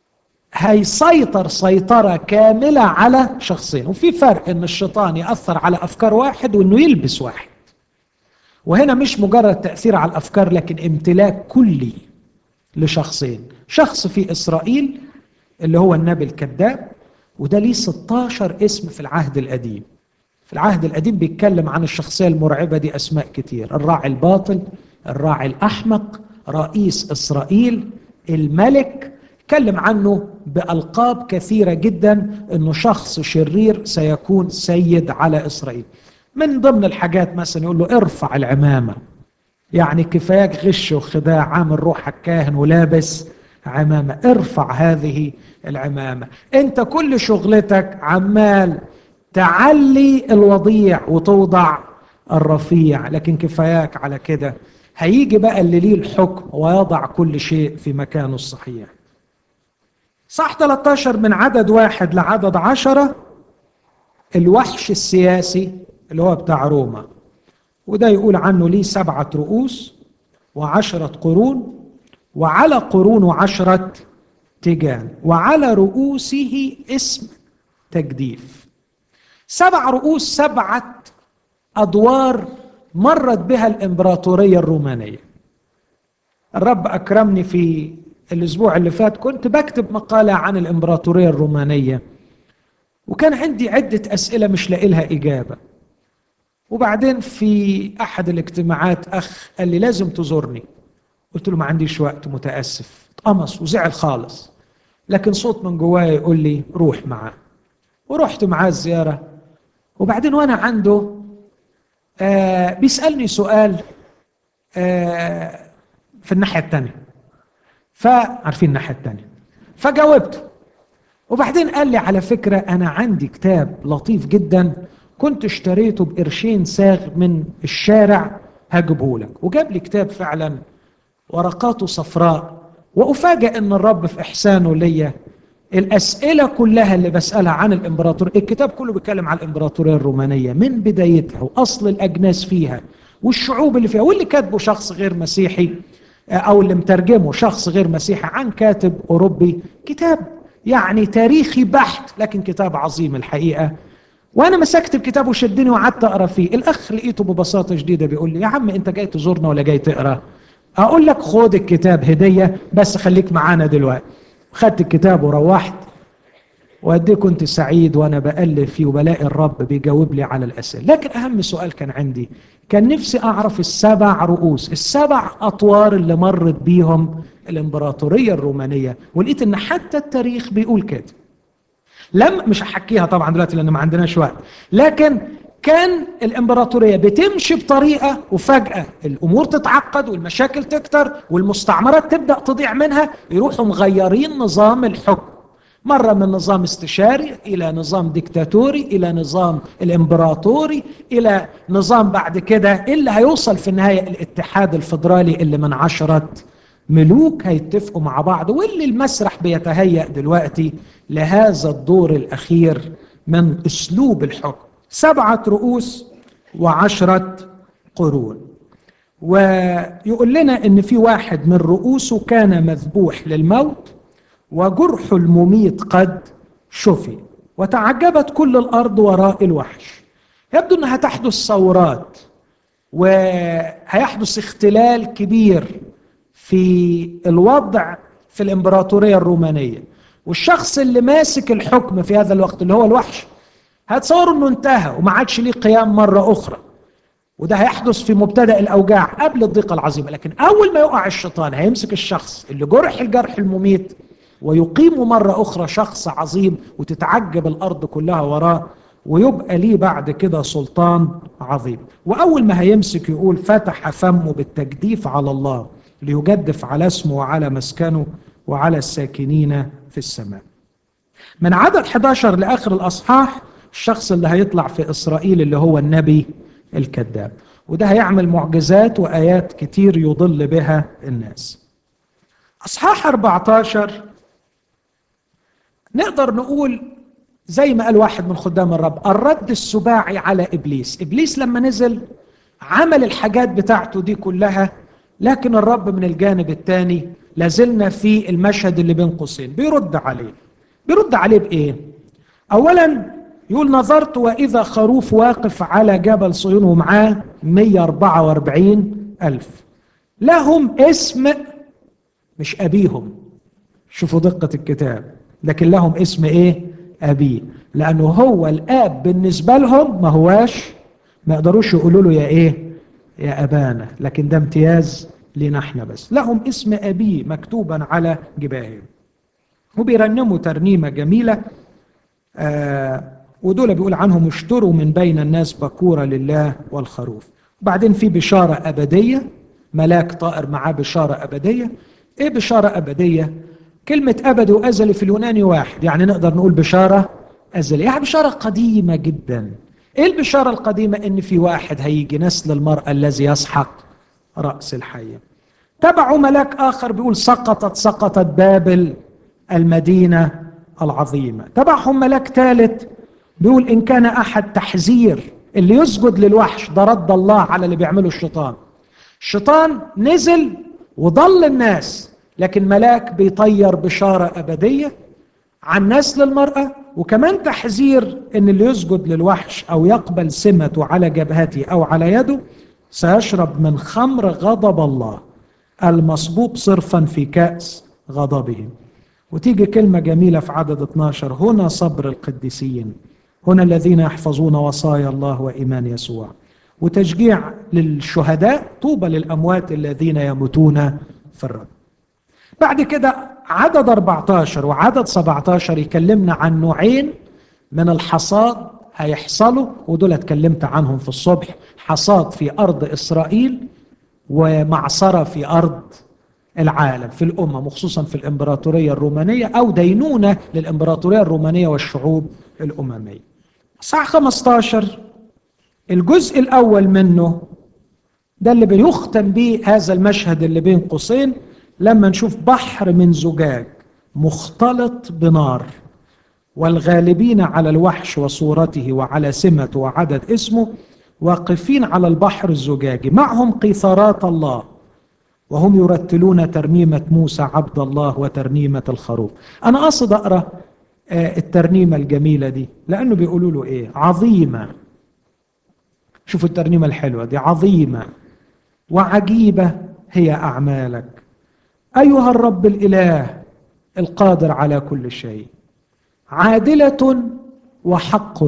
هيسيطر سيطرة كاملة على شخصين وفي فرق ان الشيطان يأثر على أفكار واحد وانه يلبس واحد وهنا مش مجرد تأثير على الأفكار لكن امتلاك كلي لشخصين شخص في إسرائيل اللي هو النبي الكذاب وده ليه 16 اسم في العهد القديم في العهد القديم بيتكلم عن الشخصية المرعبة دي أسماء كتير الراعي الباطل الراعي الأحمق رئيس إسرائيل الملك تكلم عنه بألقاب كثيرة جدا أنه شخص شرير سيكون سيد على إسرائيل من ضمن الحاجات مثلا يقول له ارفع العمامة يعني كفاية غش وخداع عامل روحك كاهن ولابس عمامة ارفع هذه العمامة انت كل شغلتك عمال تعلي الوضيع وتوضع الرفيع لكن كفاياك على كده هيجي بقى اللي ليه الحكم ويضع كل شيء في مكانه الصحيح صح 13 من عدد واحد لعدد عشرة الوحش السياسي اللي هو بتاع روما وده يقول عنه ليه سبعة رؤوس وعشرة قرون وعلى قرونه عشرة تيجان وعلى رؤوسه اسم تجديف سبع رؤوس سبعة أدوار مرت بها الإمبراطورية الرومانية الرب أكرمني في الأسبوع اللي فات كنت بكتب مقالة عن الإمبراطورية الرومانية وكان عندي عدة أسئلة مش لاقي لها إجابة وبعدين في أحد الاجتماعات أخ قال لي لازم تزورني قلت له ما عنديش وقت متأسف اتقمص وزعل خالص لكن صوت من جوايا يقول لي روح معاه ورحت معاه الزيارة وبعدين وأنا عنده آه بيسألني سؤال آه في الناحية الثانية فعارفين الناحية الثانية فجاوبت وبعدين قال لي على فكرة أنا عندي كتاب لطيف جدا كنت اشتريته بقرشين ساغ من الشارع هجيبه لك وجاب لي كتاب فعلا ورقاته صفراء وأفاجأ أن الرب في إحسانه ليا الأسئلة كلها اللي بسألها عن الإمبراطورية الكتاب كله بيتكلم عن الإمبراطورية الرومانية من بدايتها وأصل الأجناس فيها والشعوب اللي فيها واللي كاتبه شخص غير مسيحي أو اللي مترجمه شخص غير مسيحي عن كاتب أوروبي كتاب يعني تاريخي بحت لكن كتاب عظيم الحقيقة وانا مسكت الكتاب وشدني وقعدت اقرا فيه الاخ لقيته ببساطه شديده بيقول لي يا عم انت جاي تزورنا ولا جاي تقرا اقول لك خد الكتاب هديه بس خليك معانا دلوقتي خدت الكتاب وروحت وقد كنت سعيد وانا بألف فيه وبلاقي الرب بيجاوب لي على الاسئله لكن اهم سؤال كان عندي كان نفسي اعرف السبع رؤوس السبع اطوار اللي مرت بيهم الامبراطوريه الرومانيه ولقيت ان حتى التاريخ بيقول كده لم مش هحكيها طبعا دلوقتي لان ما عندناش وقت لكن كان الامبراطوريه بتمشي بطريقه وفجاه الامور تتعقد والمشاكل تكتر والمستعمرات تبدا تضيع منها يروحوا مغيرين نظام الحكم مره من نظام استشاري الى نظام ديكتاتوري الى نظام الامبراطوري الى نظام بعد كده اللي هيوصل في النهايه الاتحاد الفدرالي اللي من عشره ملوك هيتفقوا مع بعض واللي المسرح بيتهيأ دلوقتي لهذا الدور الأخير من أسلوب الحكم سبعة رؤوس وعشرة قرون ويقول لنا ان في واحد من رؤوسه كان مذبوح للموت وجرح المميت قد شفي وتعجبت كل الارض وراء الوحش يبدو انها تحدث ثورات وهيحدث اختلال كبير في الوضع في الامبراطوريه الرومانيه والشخص اللي ماسك الحكم في هذا الوقت اللي هو الوحش هتصوروا انه انتهى وما عادش ليه قيام مره اخرى وده هيحدث في مبتدا الاوجاع قبل الضيقه العظيمه لكن اول ما يقع الشيطان هيمسك الشخص اللي جرح الجرح المميت ويقيمه مره اخرى شخص عظيم وتتعجب الارض كلها وراه ويبقى ليه بعد كده سلطان عظيم واول ما هيمسك يقول فتح فمه بالتجديف على الله ليجدف على اسمه وعلى مسكنه وعلى الساكنين في السماء من عدد 11 لاخر الاصحاح الشخص اللي هيطلع في اسرائيل اللي هو النبي الكذاب وده هيعمل معجزات وايات كتير يضل بها الناس اصحاح 14 نقدر نقول زي ما قال واحد من خدام الرب الرد السباعي على ابليس ابليس لما نزل عمل الحاجات بتاعته دي كلها لكن الرب من الجانب الثاني لازلنا في المشهد اللي بين قوسين بيرد عليه بيرد عليه بايه اولا يقول نظرت واذا خروف واقف على جبل صهيون ومعاه 144 الف لهم اسم مش ابيهم شوفوا دقه الكتاب لكن لهم اسم ايه ابيه لانه هو الاب بالنسبه لهم ما هواش ما يقدروش يقولوا له يا ايه يا ابانا لكن ده امتياز لنا احنا بس لهم اسم ابيه مكتوبا على جباههم وبيرنموا ترنيمه جميله آه ودول بيقول عنهم اشتروا من بين الناس بكوره لله والخروف وبعدين في بشاره ابديه ملاك طائر معاه بشاره ابديه ايه بشاره ابديه كلمه ابدي وازلي في اليوناني واحد يعني نقدر نقول بشاره ازليه يعني بشاره قديمه جدا ايه البشاره القديمه ان في واحد هيجي نسل المراه الذي يسحق راس الحيه تبعه ملاك اخر بيقول سقطت سقطت بابل المدينه العظيمه تبعهم ملاك ثالث بيقول ان كان احد تحذير اللي يسجد للوحش ده رد الله على اللي بيعمله الشيطان الشيطان نزل وضل الناس لكن ملاك بيطير بشارة أبدية عن نسل المرأة وكمان تحذير ان اللي يسجد للوحش او يقبل سمته على جبهته او على يده سيشرب من خمر غضب الله المصبوب صرفا في كأس غضبه وتيجي كلمة جميلة في عدد 12 هنا صبر القديسين هنا الذين يحفظون وصايا الله وإيمان يسوع وتشجيع للشهداء طوبى للأموات الذين يموتون في الرب بعد كده عدد 14 وعدد 17 يكلمنا عن نوعين من الحصاد هيحصلوا ودول اتكلمت عنهم في الصبح حصاد في أرض إسرائيل ومعصرة في أرض العالم في الأمم وخصوصا في الإمبراطورية الرومانية أو دينونة للإمبراطورية الرومانية والشعوب الأممية صح 15 الجزء الأول منه ده اللي بيختم به هذا المشهد اللي بين قوسين لما نشوف بحر من زجاج مختلط بنار والغالبين على الوحش وصورته وعلى سمته وعدد اسمه واقفين على البحر الزجاجي معهم قيثارات الله وهم يرتلون ترنيمة موسى عبد الله وترنيمة الخروف أنا قصد أقرأ الترنيمة الجميلة دي لأنه بيقولوا له إيه عظيمة شوفوا الترنيمة الحلوة دي عظيمة وعجيبة هي أعمالك أيها الرب الإله القادر على كل شيء عادلة وحق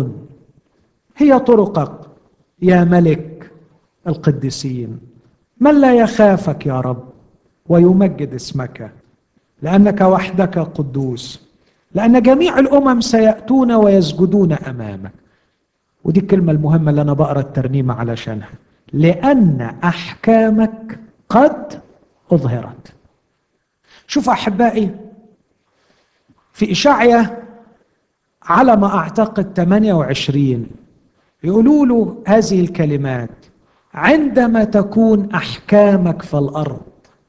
هي طرقك يا ملك القديسين من لا يخافك يا رب ويمجد اسمك لأنك وحدك قدوس لأن جميع الأمم سيأتون ويسجدون أمامك ودي الكلمة المهمة اللي أنا بقرأ الترنيمة علشانها لأن أحكامك قد أظهرت شوف أحبائي في إشعيا على ما أعتقد 28 يقولوا له هذه الكلمات عندما تكون أحكامك في الأرض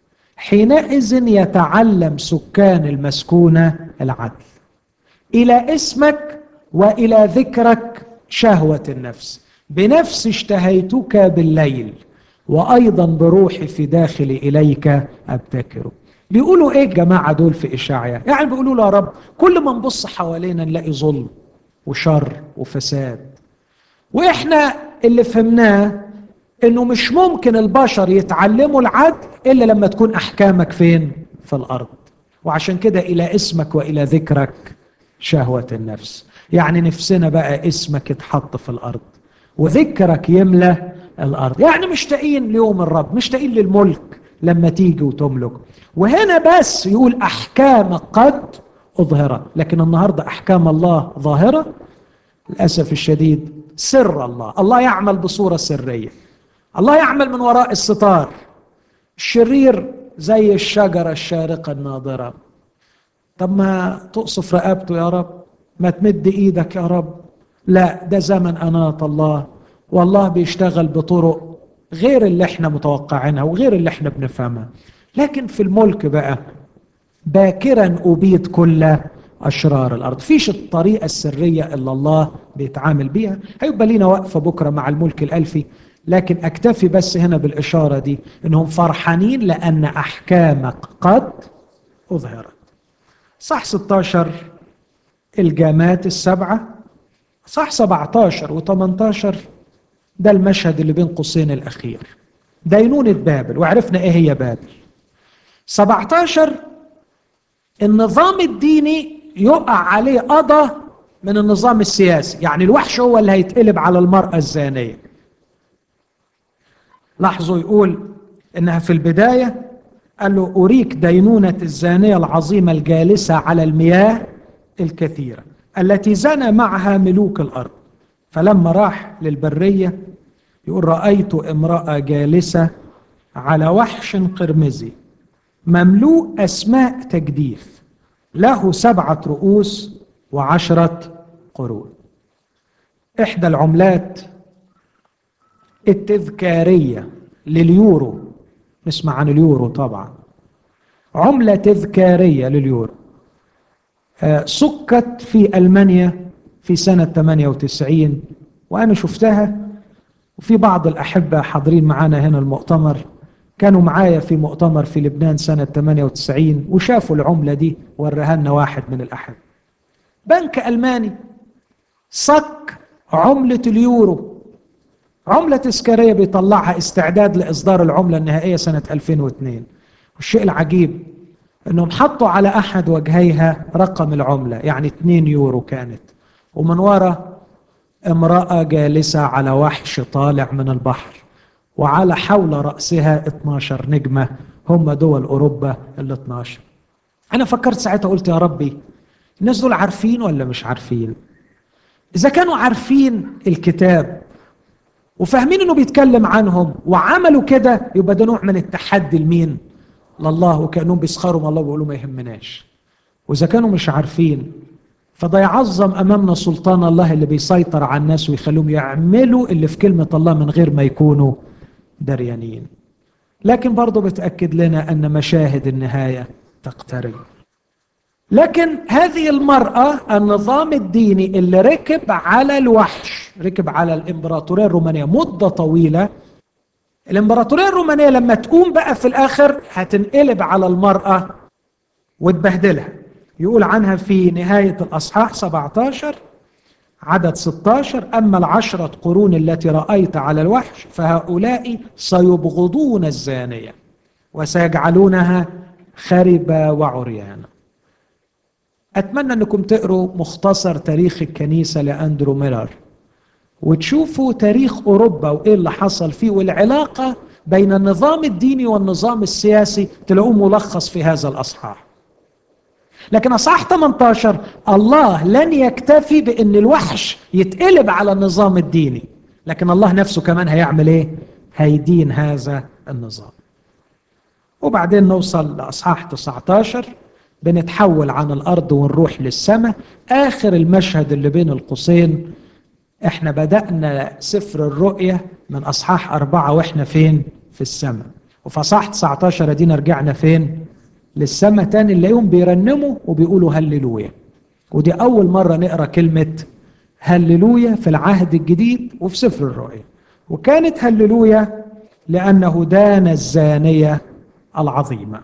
حينئذ يتعلم سكان المسكونة العدل إلى اسمك وإلى ذكرك شهوة النفس بنفس اشتهيتك بالليل وأيضا بروحي في داخلي إليك أبتكر بيقولوا إيه الجماعة دول في إشاعية يعني بيقولوا له يا رب كل ما نبص حوالينا نلاقي ظلم وشر وفساد وإحنا اللي فهمناه إنه مش ممكن البشر يتعلموا العدل إلا لما تكون أحكامك فين في الأرض وعشان كده إلى اسمك وإلى ذكرك شهوة النفس يعني نفسنا بقى اسمك يتحط في الأرض وذكرك يملى الأرض يعني مشتاقين ليوم الرب مشتاقين للملك لما تيجي وتملك وهنا بس يقول أحكامك قد أظهرت لكن النهاردة أحكام الله ظاهرة للأسف الشديد سر الله الله يعمل بصورة سرية الله يعمل من وراء الستار الشرير زي الشجرة الشارقة الناضرة طب ما تقصف رقبته يا رب ما تمد ايدك يا رب لا ده زمن أناة الله والله بيشتغل بطرق غير اللي احنا متوقعينها وغير اللي احنا بنفهمها لكن في الملك بقى باكرا أبيد كل أشرار الأرض فيش الطريقة السرية اللي الله بيتعامل بيها هيبقى لينا وقفة بكرة مع الملك الألفي لكن أكتفي بس هنا بالإشارة دي إنهم فرحانين لأن أحكامك قد أظهرت صح 16 الجامات السبعة صح 17 و18 ده المشهد اللي بين قوسين الأخير دينونة بابل وعرفنا إيه هي بابل 17 النظام الديني يقع عليه قضى من النظام السياسي يعني الوحش هو اللي هيتقلب على المرأة الزانية لاحظوا يقول انها في البداية قال له أريك دينونة الزانية العظيمة الجالسة على المياه الكثيرة التي زنى معها ملوك الأرض فلما راح للبرية يقول رأيت امرأة جالسة على وحش قرمزي مملوء أسماء تجديف له سبعة رؤوس وعشرة قرون إحدى العملات التذكارية لليورو نسمع عن اليورو طبعا عملة تذكارية لليورو آه سكت في ألمانيا في سنة 98 وأنا شفتها وفي بعض الأحبة حاضرين معانا هنا المؤتمر كانوا معايا في مؤتمر في لبنان سنة 98 وشافوا العملة دي وريها لنا واحد من الأحد بنك ألماني صك عملة اليورو عملة تذكارية بيطلعها استعداد لإصدار العملة النهائية سنة 2002 والشيء العجيب انهم حطوا على احد وجهيها رقم العمله يعني 2 يورو كانت ومن وراء امراه جالسه على وحش طالع من البحر وعلى حول راسها 12 نجمه هم دول اوروبا ال 12 انا فكرت ساعتها قلت يا ربي الناس دول عارفين ولا مش عارفين اذا كانوا عارفين الكتاب وفاهمين انه بيتكلم عنهم وعملوا كده يبقى ده نوع من التحدي لمين لله وكانهم بيسخروا من الله ويقولوا ما يهمناش واذا كانوا مش عارفين فده يعظم امامنا سلطان الله اللي بيسيطر على الناس ويخليهم يعملوا اللي في كلمه الله من غير ما يكونوا دريانين لكن برضه بتاكد لنا ان مشاهد النهايه تقترب لكن هذه المرأة النظام الديني اللي ركب على الوحش ركب على الإمبراطورية الرومانية مدة طويلة الإمبراطورية الرومانية لما تقوم بقى في الآخر هتنقلب على المرأة وتبهدلها يقول عنها في نهاية الأصحاح 17 عدد 16 أما العشرة قرون التي رأيت على الوحش فهؤلاء سيبغضون الزانية وسيجعلونها خربة وعريانة أتمنى أنكم تقروا مختصر تاريخ الكنيسة لأندرو ميلر وتشوفوا تاريخ أوروبا وإيه اللي حصل فيه والعلاقة بين النظام الديني والنظام السياسي تلاقوه ملخص في هذا الأصحاح لكن أصحاح 18 الله لن يكتفي بأن الوحش يتقلب على النظام الديني لكن الله نفسه كمان هيعمل إيه؟ هيدين هذا النظام وبعدين نوصل لأصحاح 19 بنتحول عن الأرض ونروح للسماء آخر المشهد اللي بين القوسين احنا بدأنا سفر الرؤية من أصحاح أربعة وإحنا فين؟ في السماء وفي أصحاح 19 أدينا رجعنا فين؟ للسماء تاني نلاقيهم بيرنموا وبيقولوا هللويا ودي أول مرة نقرأ كلمة هللويا في العهد الجديد وفي سفر الرؤيا وكانت هللويا لأنه دان الزانية العظيمة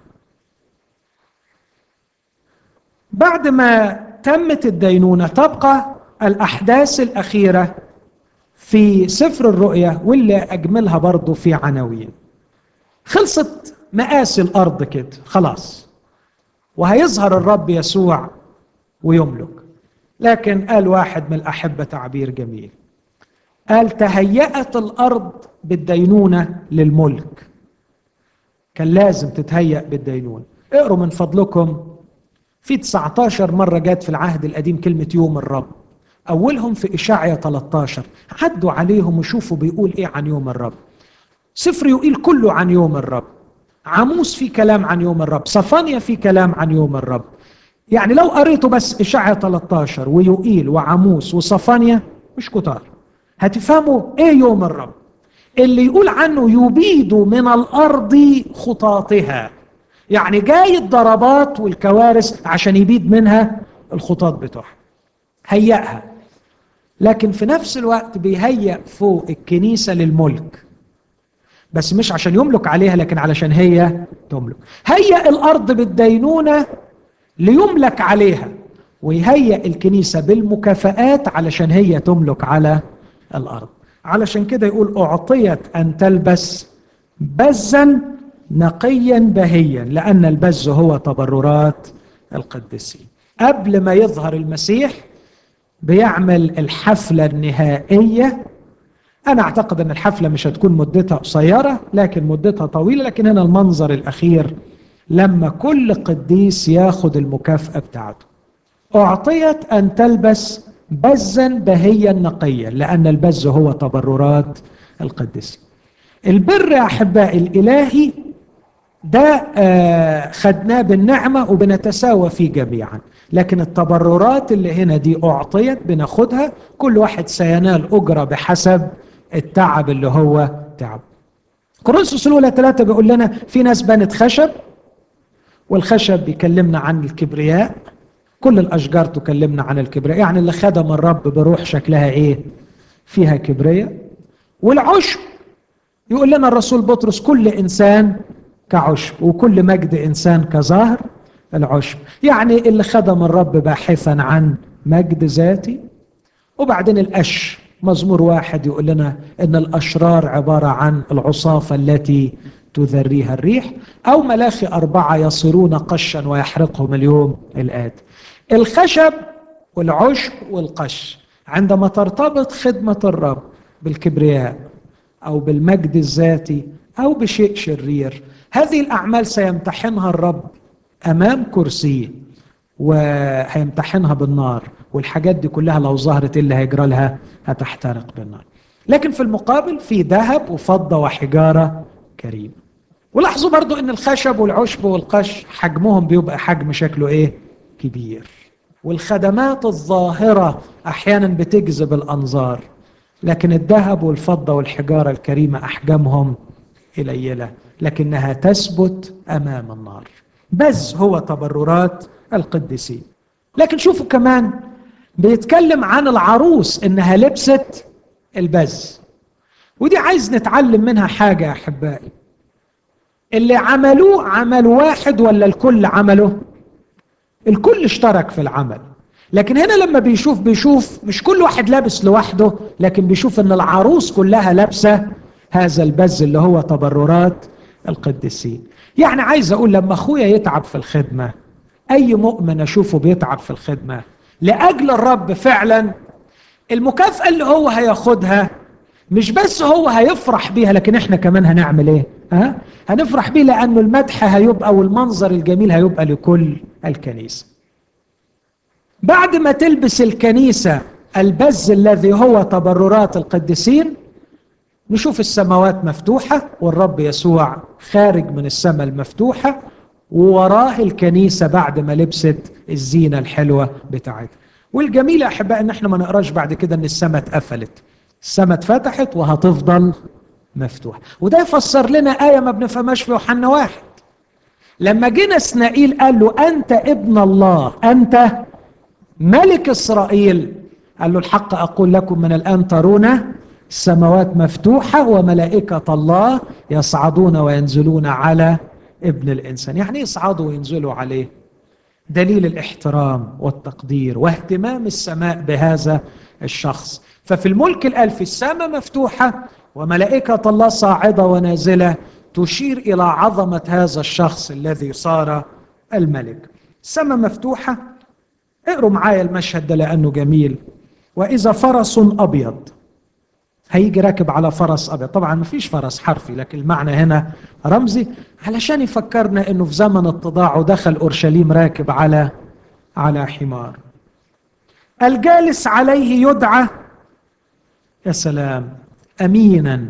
بعد ما تمت الدينونة تبقى الأحداث الأخيرة في سفر الرؤيا واللي أجملها برضو في عناوين خلصت مقاس الأرض كده خلاص وهيظهر الرب يسوع ويملك لكن قال واحد من الأحبة تعبير جميل قال تهيأت الأرض بالدينونة للملك كان لازم تتهيأ بالدينونة اقروا من فضلكم في 19 مرة جت في العهد القديم كلمة يوم الرب أولهم في إشاعية 13 عدوا عليهم وشوفوا بيقول إيه عن يوم الرب سفر يقيل كله عن يوم الرب عاموس في كلام عن يوم الرب صفانيا في كلام عن يوم الرب يعني لو قريتوا بس إشاعية 13 ويقيل وعاموس وصفانيا مش كتار هتفهموا إيه يوم الرب اللي يقول عنه يبيد من الأرض خطاطها يعني جاي الضربات والكوارث عشان يبيد منها الخطاط بتوعها هيئها لكن في نفس الوقت بيهيأ فوق الكنيسة للملك بس مش عشان يملك عليها لكن علشان هي تملك هيأ الأرض بالدينونة ليملك عليها ويهيأ الكنيسة بالمكافآت علشان هي تملك على الأرض علشان كده يقول أعطيت أن تلبس بزا نقيا بهيا لأن البز هو تبررات القديسين قبل ما يظهر المسيح بيعمل الحفلة النهائية أنا أعتقد أن الحفلة مش هتكون مدتها قصيرة لكن مدتها طويلة لكن هنا المنظر الأخير لما كل قديس ياخد المكافأة بتاعته أعطيت أن تلبس بزا بهيا نقيا لأن البز هو تبررات القديسين البر يا أحبائي الإلهي ده آه خدناه بالنعمة وبنتساوى فيه جميعا لكن التبررات اللي هنا دي أعطيت بناخدها كل واحد سينال أجرة بحسب التعب اللي هو تعب كورنثوس الأولى ثلاثة بيقول لنا في ناس بنت خشب والخشب بيكلمنا عن الكبرياء كل الأشجار تكلمنا عن الكبرياء يعني اللي خدم الرب بروح شكلها إيه فيها كبرياء والعشب يقول لنا الرسول بطرس كل إنسان كعشب وكل مجد إنسان كظاهر العشب يعني اللي خدم الرب باحثا عن مجد ذاتي وبعدين القش مزمور واحد يقول لنا ان الاشرار عباره عن العصافه التي تذريها الريح او ملاخي اربعه يصيرون قشا ويحرقهم اليوم الاتي الخشب والعشب والقش عندما ترتبط خدمه الرب بالكبرياء او بالمجد الذاتي او بشيء شرير هذه الاعمال سيمتحنها الرب امام كرسيه وهيمتحنها بالنار والحاجات دي كلها لو ظهرت اللي هيجرى لها هتحترق بالنار لكن في المقابل في ذهب وفضة وحجارة كريمة ولاحظوا برضو ان الخشب والعشب والقش حجمهم بيبقى حجم شكله ايه كبير والخدمات الظاهرة احيانا بتجذب الانظار لكن الذهب والفضة والحجارة الكريمة احجامهم قليلة لكنها تثبت امام النار بز هو تبررات القديسين لكن شوفوا كمان بيتكلم عن العروس انها لبست البز ودي عايز نتعلم منها حاجة يا أحبائي اللي عملوه عمل واحد ولا الكل عمله الكل اشترك في العمل لكن هنا لما بيشوف بيشوف مش كل واحد لابس لوحده لكن بيشوف ان العروس كلها لابسة هذا البز اللي هو تبررات القديسين يعني عايز اقول لما اخويا يتعب في الخدمة اي مؤمن اشوفه بيتعب في الخدمة لاجل الرب فعلا المكافأة اللي هو هياخدها مش بس هو هيفرح بيها لكن احنا كمان هنعمل ايه ها؟ هنفرح بيه لانه المدح هيبقى والمنظر الجميل هيبقى لكل الكنيسة بعد ما تلبس الكنيسة البز الذي هو تبررات القديسين نشوف السماوات مفتوحة والرب يسوع خارج من السماء المفتوحة ووراه الكنيسة بعد ما لبست الزينة الحلوة بتاعتها والجميل يا أحباء إن احنا ما نقراش بعد كده إن السماء اتقفلت السماء اتفتحت وهتفضل مفتوحة وده يفسر لنا آية ما بنفهمهاش في يوحنا واحد لما جينا اسنائيل قال له أنت ابن الله أنت ملك إسرائيل قال له الحق أقول لكم من الآن ترون السماوات مفتوحة وملائكة الله يصعدون وينزلون على ابن الإنسان يعني يصعدوا وينزلوا عليه دليل الاحترام والتقدير واهتمام السماء بهذا الشخص ففي الملك الألفي السماء مفتوحة وملائكة الله صاعدة ونازلة تشير إلى عظمة هذا الشخص الذي صار الملك السماء مفتوحة اقروا معايا المشهد ده لأنه جميل وإذا فرس أبيض هيجي راكب على فرس ابيض طبعا ما فيش فرس حرفي لكن المعنى هنا رمزي علشان يفكرنا انه في زمن اتضاعه دخل اورشليم راكب على على حمار الجالس عليه يدعى يا سلام امينا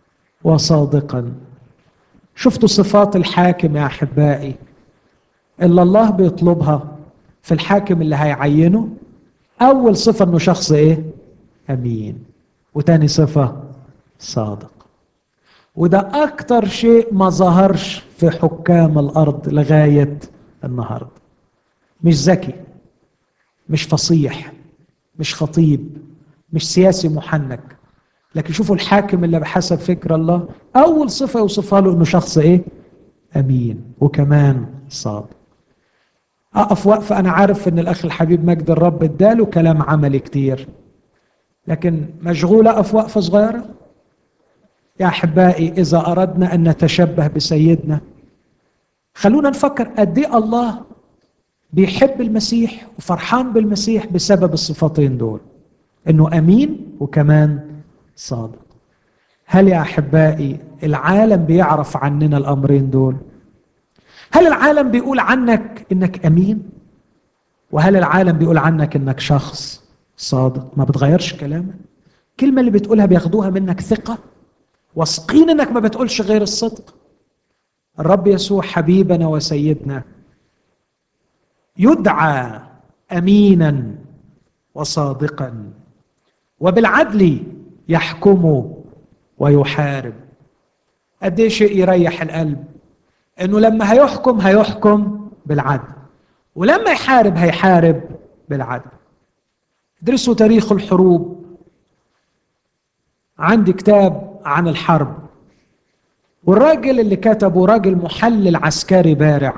وصادقا شفتوا صفات الحاكم يا احبائي الا الله بيطلبها في الحاكم اللي هيعينه اول صفه انه شخص ايه امين وتاني صفة صادق وده أكتر شيء ما ظهرش في حكام الأرض لغاية النهاردة مش ذكي مش فصيح مش خطيب مش سياسي محنك لكن شوفوا الحاكم اللي بحسب فكر الله أول صفة يوصفها له إنه شخص إيه؟ أمين وكمان صادق أقف وقفة أنا عارف إن الأخ الحبيب مجد الرب اداله كلام عملي كتير لكن مشغولة أقف وقفة صغيرة يا أحبائي إذا أردنا أن نتشبه بسيدنا خلونا نفكر قد إيه الله بيحب المسيح وفرحان بالمسيح بسبب الصفتين دول إنه أمين وكمان صادق هل يا أحبائي العالم بيعرف عننا الأمرين دول هل العالم بيقول عنك إنك أمين وهل العالم بيقول عنك إنك شخص صادق ما بتغيرش كلامك الكلمة اللي بتقولها بياخدوها منك ثقة واثقين انك ما بتقولش غير الصدق الرب يسوع حبيبنا وسيدنا يدعى امينا وصادقا وبالعدل يحكم ويحارب قد ايه شيء يريح القلب انه لما هيحكم هيحكم بالعدل ولما يحارب هيحارب بالعدل ادرسوا تاريخ الحروب عندي كتاب عن الحرب والراجل اللي كتبه راجل محلل عسكري بارع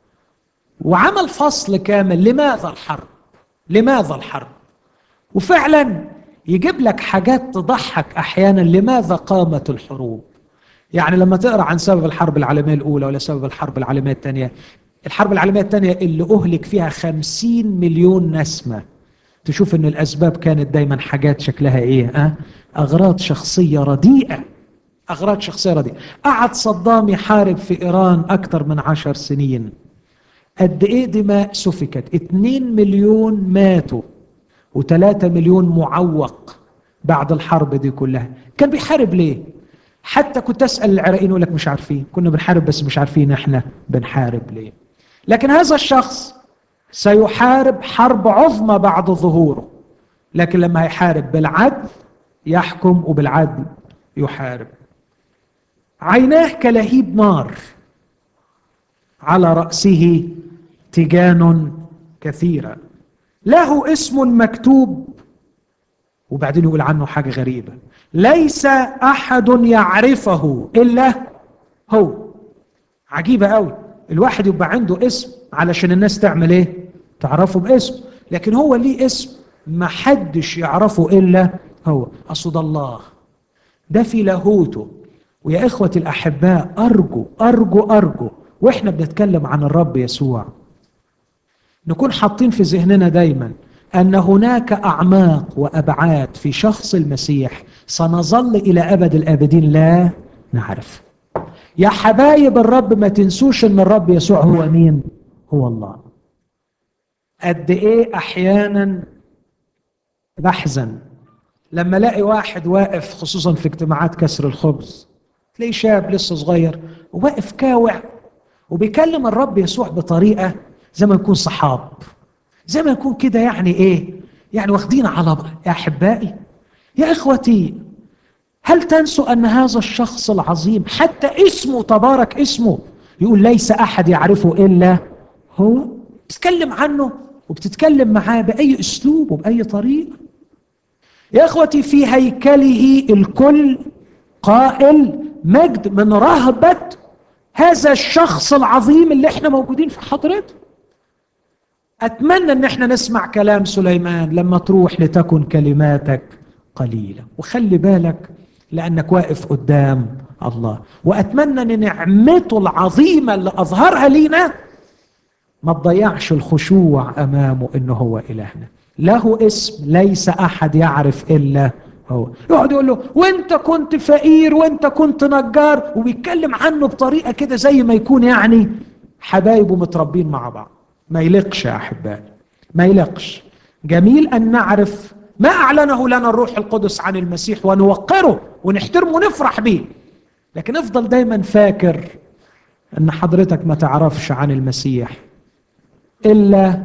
وعمل فصل كامل لماذا الحرب لماذا الحرب وفعلا يجيب لك حاجات تضحك احيانا لماذا قامت الحروب يعني لما تقرا عن سبب الحرب العالميه الاولى ولا سبب الحرب العالميه الثانيه الحرب العالميه الثانيه اللي اهلك فيها خمسين مليون نسمه تشوف ان الاسباب كانت دايما حاجات شكلها ايه أه؟ اغراض شخصيه رديئه اغراض شخصيه رديئه قعد صدام يحارب في ايران اكثر من عشر سنين قد ايه دماء سفكت اتنين مليون ماتوا وثلاثة مليون معوق بعد الحرب دي كلها كان بيحارب ليه حتى كنت اسال العراقيين يقول لك مش عارفين كنا بنحارب بس مش عارفين احنا بنحارب ليه لكن هذا الشخص سيحارب حرب عظمى بعد ظهوره لكن لما يحارب بالعدل يحكم وبالعدل يحارب عيناه كلهيب نار على راسه تيجان كثيره له اسم مكتوب وبعدين يقول عنه حاجه غريبه ليس احد يعرفه الا هو عجيبه قوي الواحد يبقى عنده اسم علشان الناس تعمل ايه تعرفه باسم لكن هو ليه اسم ما حدش يعرفه الا هو اصل الله ده في لاهوته ويا اخوتي الاحباء ارجو ارجو ارجو واحنا بنتكلم عن الرب يسوع نكون حاطين في ذهننا دايما ان هناك اعماق وابعاد في شخص المسيح سنظل الى ابد الابدين لا نعرف يا حبايب الرب ما تنسوش ان الرب يسوع هو مين هو الله قد ايه احيانا بحزن لما الاقي واحد واقف خصوصا في اجتماعات كسر الخبز تلاقيه شاب لسه صغير وواقف كاوع وبيكلم الرب يسوع بطريقه زي ما يكون صحاب زي ما يكون كده يعني ايه يعني واخدين على يا احبائي يا اخوتي هل تنسوا ان هذا الشخص العظيم حتى اسمه تبارك اسمه يقول ليس احد يعرفه الا هو تتكلم عنه وبتتكلم معاه باي اسلوب وباي طريقه يا اخوتي في هيكله الكل قائل مجد من رهبه هذا الشخص العظيم اللي احنا موجودين في حضرته اتمنى ان احنا نسمع كلام سليمان لما تروح لتكن كلماتك قليله وخلي بالك لانك واقف قدام الله واتمنى ان نعمته العظيمه اللي اظهرها لينا ما تضيعش الخشوع امامه انه هو الهنا له اسم ليس احد يعرف الا هو يقعد يقول له وانت كنت فقير وانت كنت نجار وبيتكلم عنه بطريقه كده زي ما يكون يعني حبايبه متربين مع بعض ما يلقش يا احبائي ما يلقش جميل ان نعرف ما اعلنه لنا الروح القدس عن المسيح ونوقره ونحترمه ونفرح به لكن افضل دايما فاكر ان حضرتك ما تعرفش عن المسيح الا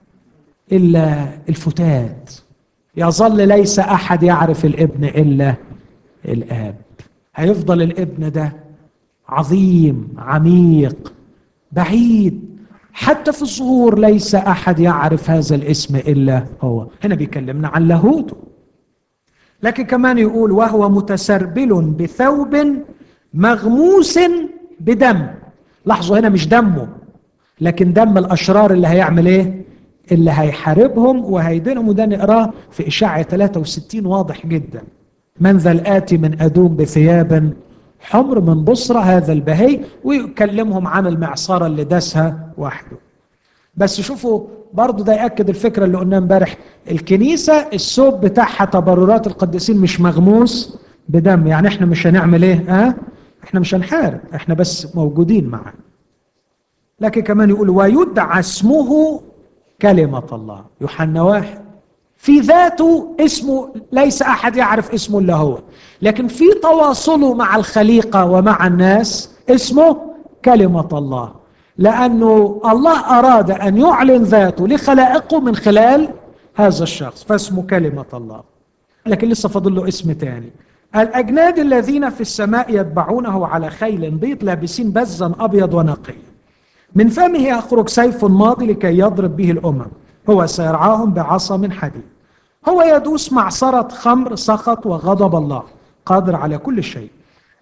الا الفتات يظل ليس احد يعرف الابن الا الاب هيفضل الابن ده عظيم عميق بعيد حتى في الظهور ليس احد يعرف هذا الاسم الا هو هنا بيكلمنا عن لاهوته لكن كمان يقول وهو متسربل بثوب مغموس بدم لاحظوا هنا مش دمه لكن دم الاشرار اللي هيعمل ايه اللي هيحاربهم وهيدينهم وده نقراه في اشاعه 63 واضح جدا من ذا الاتي من ادوم بثياب حمر من بصرة هذا البهي ويكلمهم عن المعصرة اللي داسها وحده بس شوفوا برضو ده يأكد الفكرة اللي قلناها امبارح الكنيسة الثوب بتاعها تبررات القديسين مش مغموس بدم يعني احنا مش هنعمل ايه ها احنا مش هنحارب احنا بس موجودين معاه لكن كمان يقول ويدعى اسمه كلمة الله يوحنا واحد في ذاته اسمه ليس احد يعرف اسمه الا هو لكن في تواصله مع الخليقه ومع الناس اسمه كلمه الله لانه الله اراد ان يعلن ذاته لخلائقه من خلال هذا الشخص فاسمه كلمه الله لكن لسه فاضل له اسم تاني الاجناد الذين في السماء يتبعونه على خيل بيض لابسين بزا ابيض ونقي من فمه يخرج سيف ماضي لكي يضرب به الامم هو سيرعاهم بعصا من حديد هو يدوس معصرة خمر سخط وغضب الله قادر على كل شيء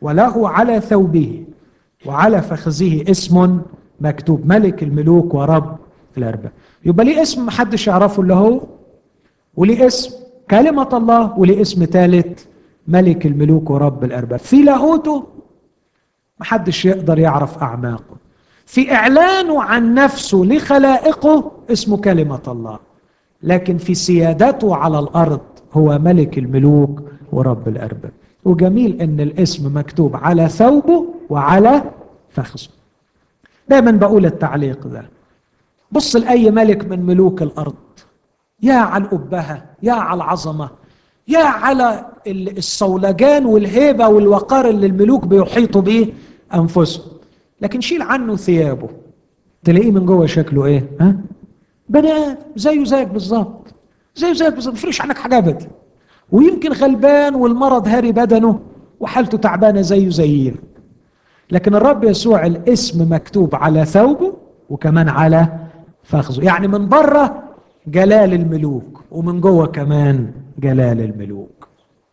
وله على ثوبه وعلى فخذه اسم مكتوب ملك الملوك ورب الأرباب يبقى ليه اسم محدش يعرفه اللي هو وليه اسم كلمة الله وليه اسم ثالث ملك الملوك ورب الأرباب في لاهوته محدش يقدر يعرف أعماقه في إعلانه عن نفسه لخلائقه اسمه كلمة الله لكن في سيادته على الأرض هو ملك الملوك ورب الأرباب وجميل ان الاسم مكتوب على ثوبه وعلى فخذه دايما بقول التعليق ده بص لأي ملك من ملوك الأرض يا على الأبهة يا على العظمة يا على الصولجان والهيبة والوقار اللي الملوك بيحيطوا به أنفسهم لكن شيل عنه ثيابه تلاقيه من جوه شكله ايه ها بني ادم زيه زيك بالظبط زيه زيك بالظبط مفرقش عنك حاجه ابدا ويمكن غلبان والمرض هاري بدنه وحالته تعبانه زيه زينا لكن الرب يسوع الاسم مكتوب على ثوبه وكمان على فخذه يعني من بره جلال الملوك ومن جوه كمان جلال الملوك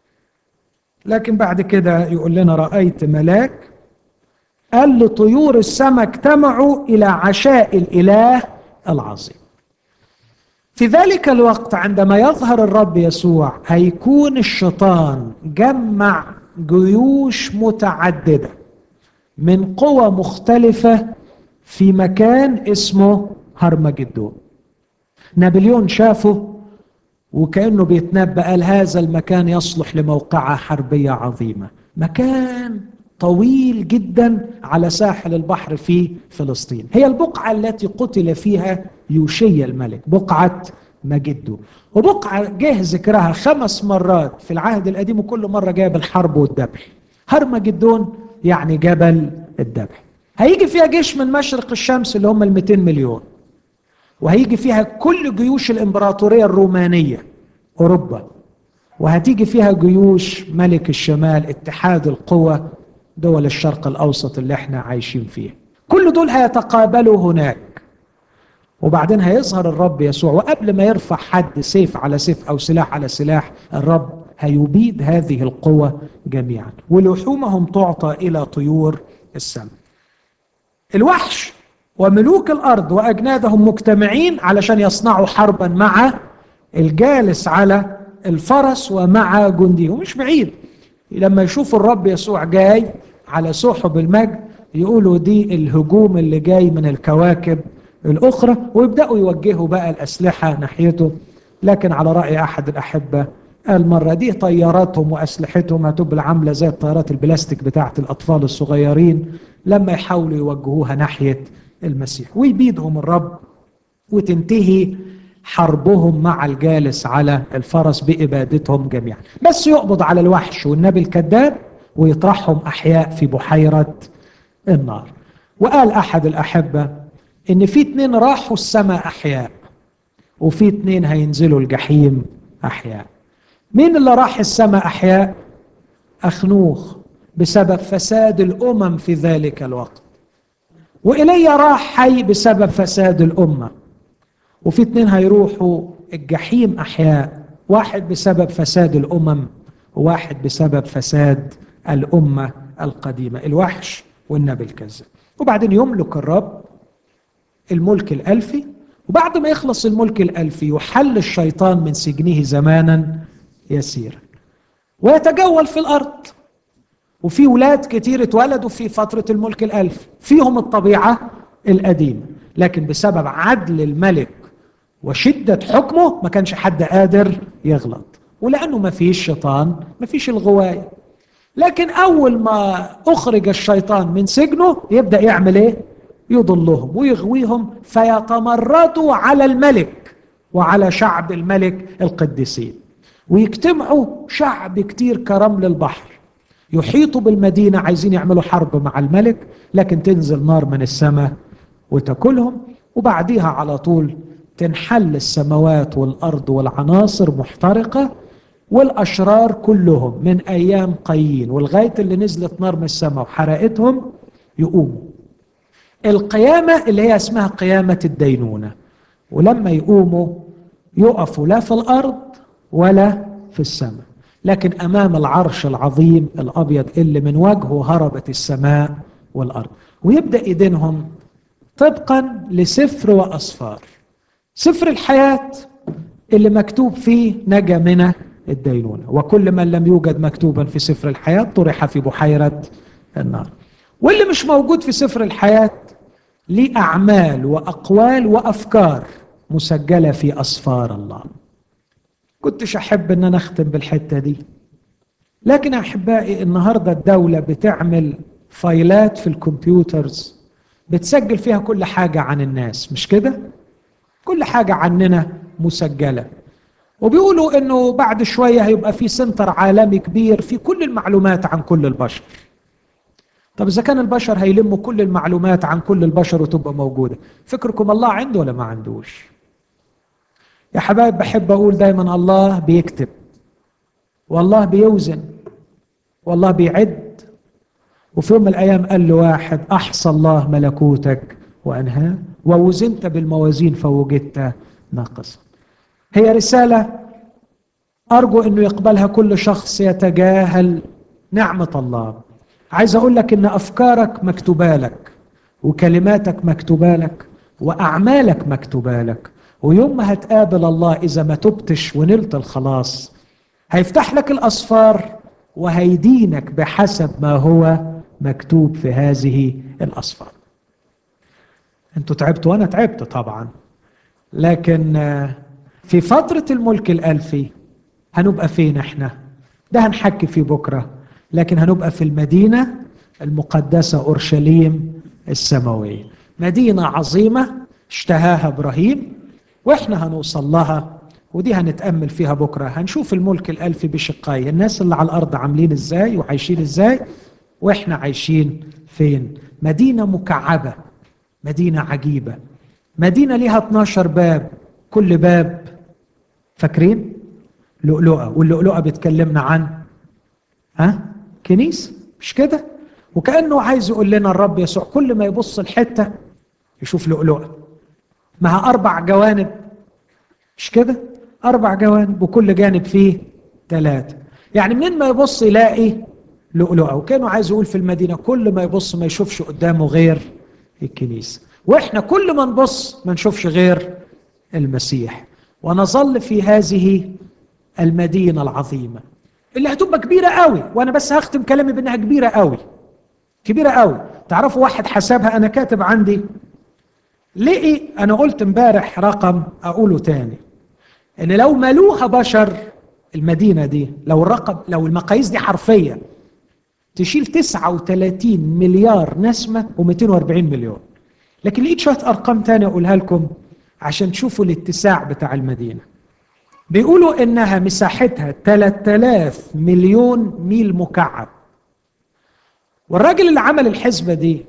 لكن بعد كده يقول لنا رأيت ملاك قال لطيور السماء اجتمعوا إلى عشاء الإله العظيم في ذلك الوقت عندما يظهر الرب يسوع هيكون الشيطان جمع جيوش متعددة من قوى مختلفة في مكان اسمه هرمجدون نابليون شافه وكأنه بيتنبأ قال هذا المكان يصلح لموقعة حربية عظيمة مكان طويل جدا على ساحل البحر في فلسطين هي البقعة التي قتل فيها يوشيا الملك بقعة مجده وبقعة جه ذكرها خمس مرات في العهد القديم وكل مرة جايه بالحرب والذبح هرمجدون يعني جبل الذبح هيجي فيها جيش من مشرق الشمس اللي هم ال 200 مليون وهيجي فيها كل جيوش الامبراطوريه الرومانيه اوروبا وهتيجي فيها جيوش ملك الشمال اتحاد القوى دول الشرق الاوسط اللي احنا عايشين فيه كل دول هيتقابلوا هناك وبعدين هيظهر الرب يسوع وقبل ما يرفع حد سيف على سيف او سلاح على سلاح الرب هيبيد هذه القوى جميعا ولحومهم تعطى الى طيور السماء الوحش وملوك الارض واجنادهم مجتمعين علشان يصنعوا حربا مع الجالس على الفرس ومع جنديه ومش بعيد لما يشوفوا الرب يسوع جاي على سحب المجد يقولوا دي الهجوم اللي جاي من الكواكب الاخرى ويبداوا يوجهوا بقى الاسلحه ناحيته لكن على راي احد الاحبه قال مرة دي طياراتهم وأسلحتهم هتبقى عاملة زي الطيارات البلاستيك بتاعة الأطفال الصغيرين لما يحاولوا يوجهوها ناحية المسيح ويبيدهم الرب وتنتهي حربهم مع الجالس على الفرس بإبادتهم جميعا بس يقبض على الوحش والنبي الكذاب ويطرحهم أحياء في بحيرة النار وقال أحد الأحبة إن في اتنين راحوا السماء أحياء وفي اتنين هينزلوا الجحيم أحياء مين اللي راح السماء أحياء أخنوخ بسبب فساد الأمم في ذلك الوقت وإيليا راح حي بسبب فساد الأمة وفي اتنين هيروحوا الجحيم أحياء واحد بسبب فساد الأمم وواحد بسبب فساد الأمة القديمة الوحش والنبي الكذاب وبعدين يملك الرب الملك الألفي وبعد ما يخلص الملك الألفي يحل الشيطان من سجنه زمانا يسيرا ويتجول في الأرض وفي ولاد كتير اتولدوا في فترة الملك الألف فيهم الطبيعة القديمة لكن بسبب عدل الملك وشدة حكمه ما كانش حد قادر يغلط ولأنه ما فيش شيطان ما فيش الغواية لكن أول ما أخرج الشيطان من سجنه يبدأ يعمل إيه؟ يضلهم ويغويهم فيتمردوا على الملك وعلى شعب الملك القديسين ويجتمعوا شعب كتير كرمل البحر يحيطوا بالمدينة عايزين يعملوا حرب مع الملك لكن تنزل نار من السماء وتاكلهم وبعديها على طول تنحل السماوات والأرض والعناصر محترقة والأشرار كلهم من أيام قايين ولغاية اللي نزلت نار من السماء وحرقتهم يقوموا القيامة اللي هي اسمها قيامة الدينونة ولما يقوموا يقفوا لا في الأرض ولا في السماء لكن امام العرش العظيم الابيض اللي من وجهه هربت السماء والارض ويبدا يدينهم طبقا لسفر واصفار سفر الحياه اللي مكتوب فيه نجا من الدينونه وكل من لم يوجد مكتوبا في سفر الحياه طرح في بحيره النار واللي مش موجود في سفر الحياه ليه اعمال واقوال وافكار مسجله في اسفار الله كنتش احب ان انا اختم بالحته دي لكن احبائي النهارده الدوله بتعمل فايلات في الكمبيوترز بتسجل فيها كل حاجه عن الناس مش كده كل حاجه عننا مسجله وبيقولوا انه بعد شويه هيبقى في سنتر عالمي كبير في كل المعلومات عن كل البشر طب اذا كان البشر هيلموا كل المعلومات عن كل البشر وتبقى موجوده فكركم الله عنده ولا ما عندوش يا حبايب بحب اقول دايما الله بيكتب والله بيوزن والله بيعد وفي يوم من الايام قال له واحد احصى الله ملكوتك وانهاه ووزنت بالموازين فوجدت ناقصا هي رساله ارجو انه يقبلها كل شخص يتجاهل نعمه الله عايز اقول لك ان افكارك مكتوبه لك وكلماتك مكتوبه لك واعمالك مكتوبه لك ويوم ما هتقابل الله اذا ما تبتش ونلت الخلاص هيفتح لك الاسفار وهيدينك بحسب ما هو مكتوب في هذه الاسفار انتوا تعبتوا وانا تعبت طبعا لكن في فترة الملك الألفي هنبقى فين احنا ده هنحكي فيه بكرة لكن هنبقى في المدينة المقدسة أورشليم السماوية مدينة عظيمة اشتهاها إبراهيم واحنا هنوصل لها ودي هنتأمل فيها بكرة هنشوف الملك الألفي بشقاي الناس اللي على الأرض عاملين ازاي وعايشين ازاي واحنا عايشين فين مدينة مكعبة مدينة عجيبة مدينة ليها 12 باب كل باب فاكرين لؤلؤة واللؤلؤة بتكلمنا عن ها كنيسة مش كده وكأنه عايز يقول لنا الرب يسوع كل ما يبص الحتة يشوف لؤلؤة مع أربع جوانب مش كده أربع جوانب وكل جانب فيه ثلاثة يعني منين ما يبص يلاقي لؤلؤة وكانوا عايز يقول في المدينة كل ما يبص ما يشوفش قدامه غير الكنيسة واحنا كل ما نبص ما نشوفش غير المسيح ونظل في هذه المدينة العظيمة اللي هتبقى كبيرة قوي وانا بس هختم كلامي بانها كبيرة قوي كبيرة قوي تعرفوا واحد حسبها انا كاتب عندي لقي انا قلت امبارح رقم اقوله تاني ان لو ملوها بشر المدينة دي لو الرقم لو المقاييس دي حرفية تشيل 39 مليار نسمة و240 مليون لكن لقيت شوية أرقام تانية أقولها لكم عشان تشوفوا الاتساع بتاع المدينة بيقولوا إنها مساحتها 3000 مليون ميل مكعب والراجل اللي عمل الحسبة دي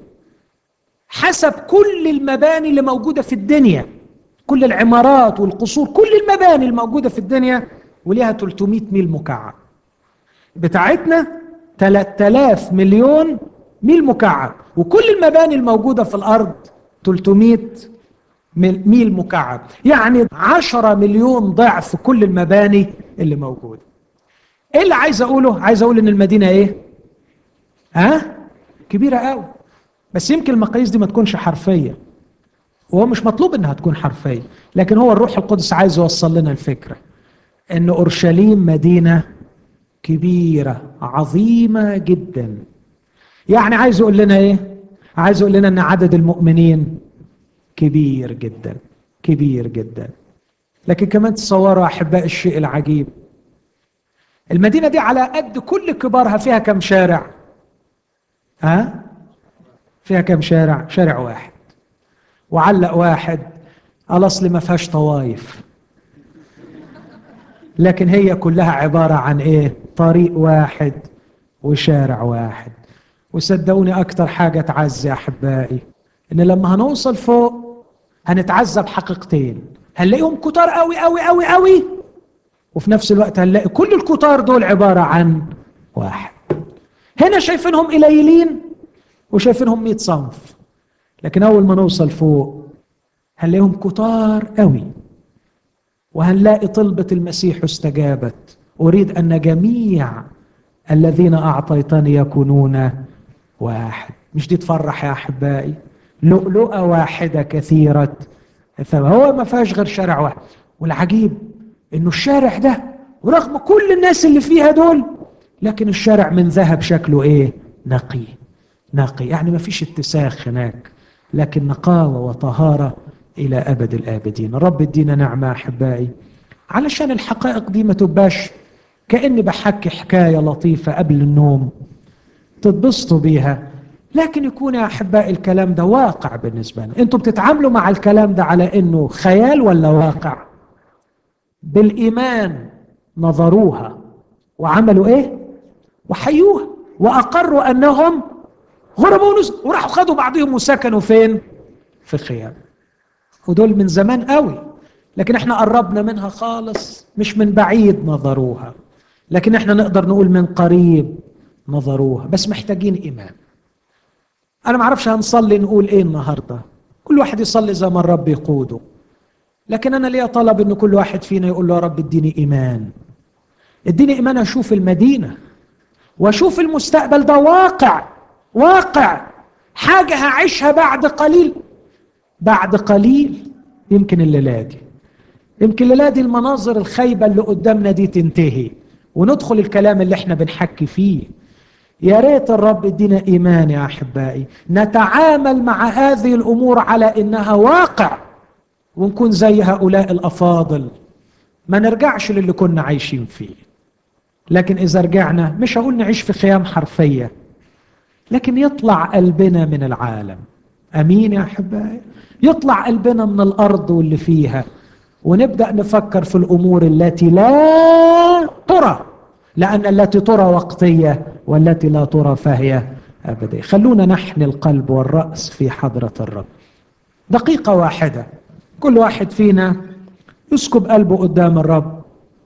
حسب كل المباني اللي موجودة في الدنيا كل العمارات والقصور كل المباني الموجودة في الدنيا وليها 300 ميل مكعب بتاعتنا 3000 مليون ميل مكعب وكل المباني الموجودة في الأرض 300 ميل مكعب يعني 10 مليون ضعف كل المباني اللي موجودة ايه اللي عايز اقوله عايز اقول ان المدينة ايه ها كبيرة قوي بس يمكن المقاييس دي ما تكونش حرفية وهو مش مطلوب انها تكون حرفية لكن هو الروح القدس عايز يوصل لنا الفكرة ان اورشليم مدينة كبيرة عظيمة جدا يعني عايز يقول لنا ايه عايز يقول لنا ان عدد المؤمنين كبير جدا كبير جدا لكن كمان تصوروا احباء الشيء العجيب المدينه دي على قد كل كبارها فيها كم شارع ها فيها كم شارع شارع واحد وعلق واحد الاصل ما فيهاش طوايف لكن هي كلها عباره عن ايه طريق واحد وشارع واحد وصدقوني اكتر حاجه تعزي احبائي ان لما هنوصل فوق هنتعذب حقيقتين هنلاقيهم كتار قوي قوي قوي قوي وفي نفس الوقت هنلاقي كل الكتار دول عباره عن واحد هنا شايفينهم قليلين وشايفينهم 100 صنف لكن اول ما نوصل فوق هنلاقيهم كتار قوي وهنلاقي طلبة المسيح استجابت أريد أن جميع الذين أعطيتني يكونون واحد مش دي تفرح يا أحبائي لؤلؤة واحدة كثيرة هو ما فيهاش غير شارع واحد والعجيب انه الشارع ده ورغم كل الناس اللي فيها دول لكن الشارع من ذهب شكله ايه نقي نقي يعني ما فيش اتساخ هناك لكن نقاوة وطهارة إلى أبد الآبدين رب ادينا نعمة أحبائي علشان الحقائق دي ما تبقاش كأني بحكي حكاية لطيفة قبل النوم تتبسطوا بيها لكن يكون يا أحبائي الكلام ده واقع بالنسبة لنا أنتوا بتتعاملوا مع الكلام ده على أنه خيال ولا واقع بالإيمان نظروها وعملوا إيه وحيوها وأقروا أنهم غربوا ونزلوا وراحوا خدوا بعضهم وسكنوا فين في خيام ودول من زمان قوي لكن احنا قربنا منها خالص مش من بعيد نظروها لكن احنا نقدر نقول من قريب نظروها بس محتاجين ايمان انا ما اعرفش هنصلي نقول ايه النهارده كل واحد يصلي زي ما الرب يقوده لكن انا ليا طلب ان كل واحد فينا يقول له يا رب اديني ايمان اديني ايمان اشوف المدينه واشوف المستقبل ده واقع واقع حاجه هعيشها بعد قليل بعد قليل يمكن الليله دي يمكن الليله دي المناظر الخايبه اللي قدامنا دي تنتهي وندخل الكلام اللي احنا بنحكي فيه يا ريت الرب يدينا ايمان يا احبائي نتعامل مع هذه الامور على انها واقع ونكون زي هؤلاء الافاضل ما نرجعش للي كنا عايشين فيه لكن اذا رجعنا مش هقول نعيش في خيام حرفيه لكن يطلع قلبنا من العالم امين يا احبائي يطلع قلبنا من الارض واللي فيها ونبدا نفكر في الامور التي لا ترى لان التي ترى وقتيه والتي لا ترى فهي ابديه خلونا نحن القلب والراس في حضره الرب دقيقه واحده كل واحد فينا يسكب قلبه قدام الرب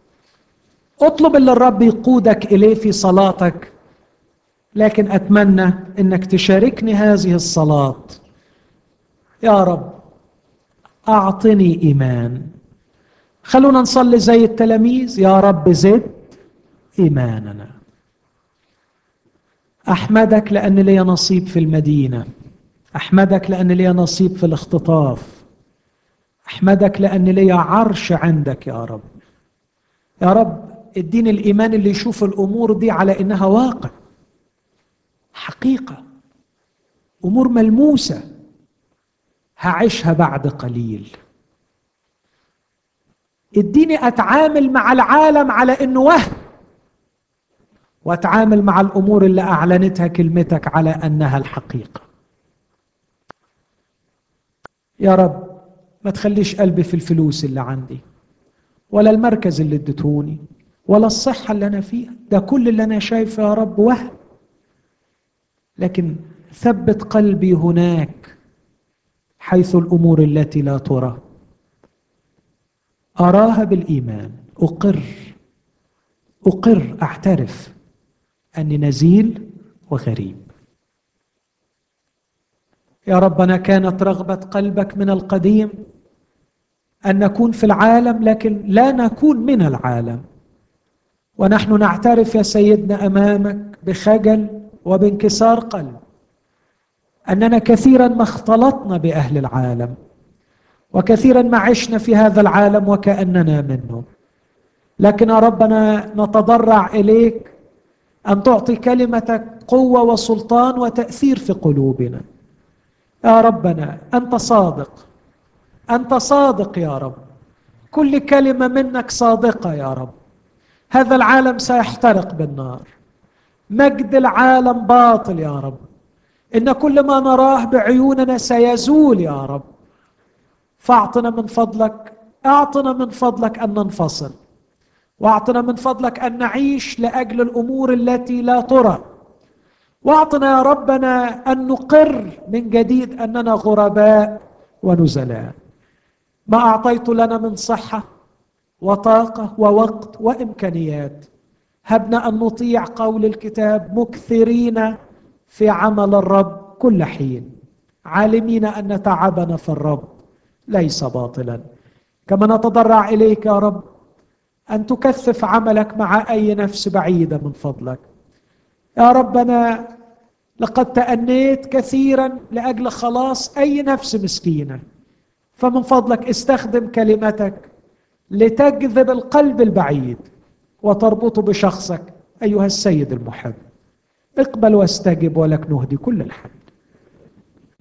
اطلب اللي الرب يقودك اليه في صلاتك لكن اتمنى انك تشاركني هذه الصلاه يا رب اعطني ايمان خلونا نصلي زي التلاميذ يا رب زد ايماننا احمدك لان لي نصيب في المدينه احمدك لان لي نصيب في الاختطاف احمدك لان لي عرش عندك يا رب يا رب اديني الايمان اللي يشوف الامور دي على انها واقع حقيقه امور ملموسه هعيشها بعد قليل اديني اتعامل مع العالم على انه وهم واتعامل مع الامور اللي اعلنتها كلمتك على انها الحقيقه يا رب ما تخليش قلبي في الفلوس اللي عندي ولا المركز اللي اديتهوني ولا الصحه اللي انا فيها ده كل اللي انا شايفه يا رب وهم لكن ثبت قلبي هناك حيث الامور التي لا ترى اراها بالايمان اقر اقر اعترف اني نزيل وغريب يا ربنا كانت رغبه قلبك من القديم ان نكون في العالم لكن لا نكون من العالم ونحن نعترف يا سيدنا امامك بخجل وبانكسار قلب اننا كثيرا ما اختلطنا باهل العالم وكثيرا ما عشنا في هذا العالم وكاننا منه لكن يا ربنا نتضرع اليك ان تعطي كلمتك قوه وسلطان وتاثير في قلوبنا يا ربنا انت صادق انت صادق يا رب كل كلمه منك صادقه يا رب هذا العالم سيحترق بالنار مجد العالم باطل يا رب ان كل ما نراه بعيوننا سيزول يا رب فاعطنا من فضلك اعطنا من فضلك ان ننفصل واعطنا من فضلك ان نعيش لاجل الامور التي لا ترى واعطنا يا ربنا ان نقر من جديد اننا غرباء ونزلاء ما اعطيت لنا من صحه وطاقه ووقت وامكانيات هبنا ان نطيع قول الكتاب مكثرين في عمل الرب كل حين عالمين ان تعبنا في الرب ليس باطلا كما نتضرع اليك يا رب ان تكثف عملك مع اي نفس بعيده من فضلك يا رب انا لقد تانيت كثيرا لاجل خلاص اي نفس مسكينه فمن فضلك استخدم كلمتك لتجذب القلب البعيد وتربطه بشخصك ايها السيد المحب اقبل واستجب ولك نهدي كل الحمد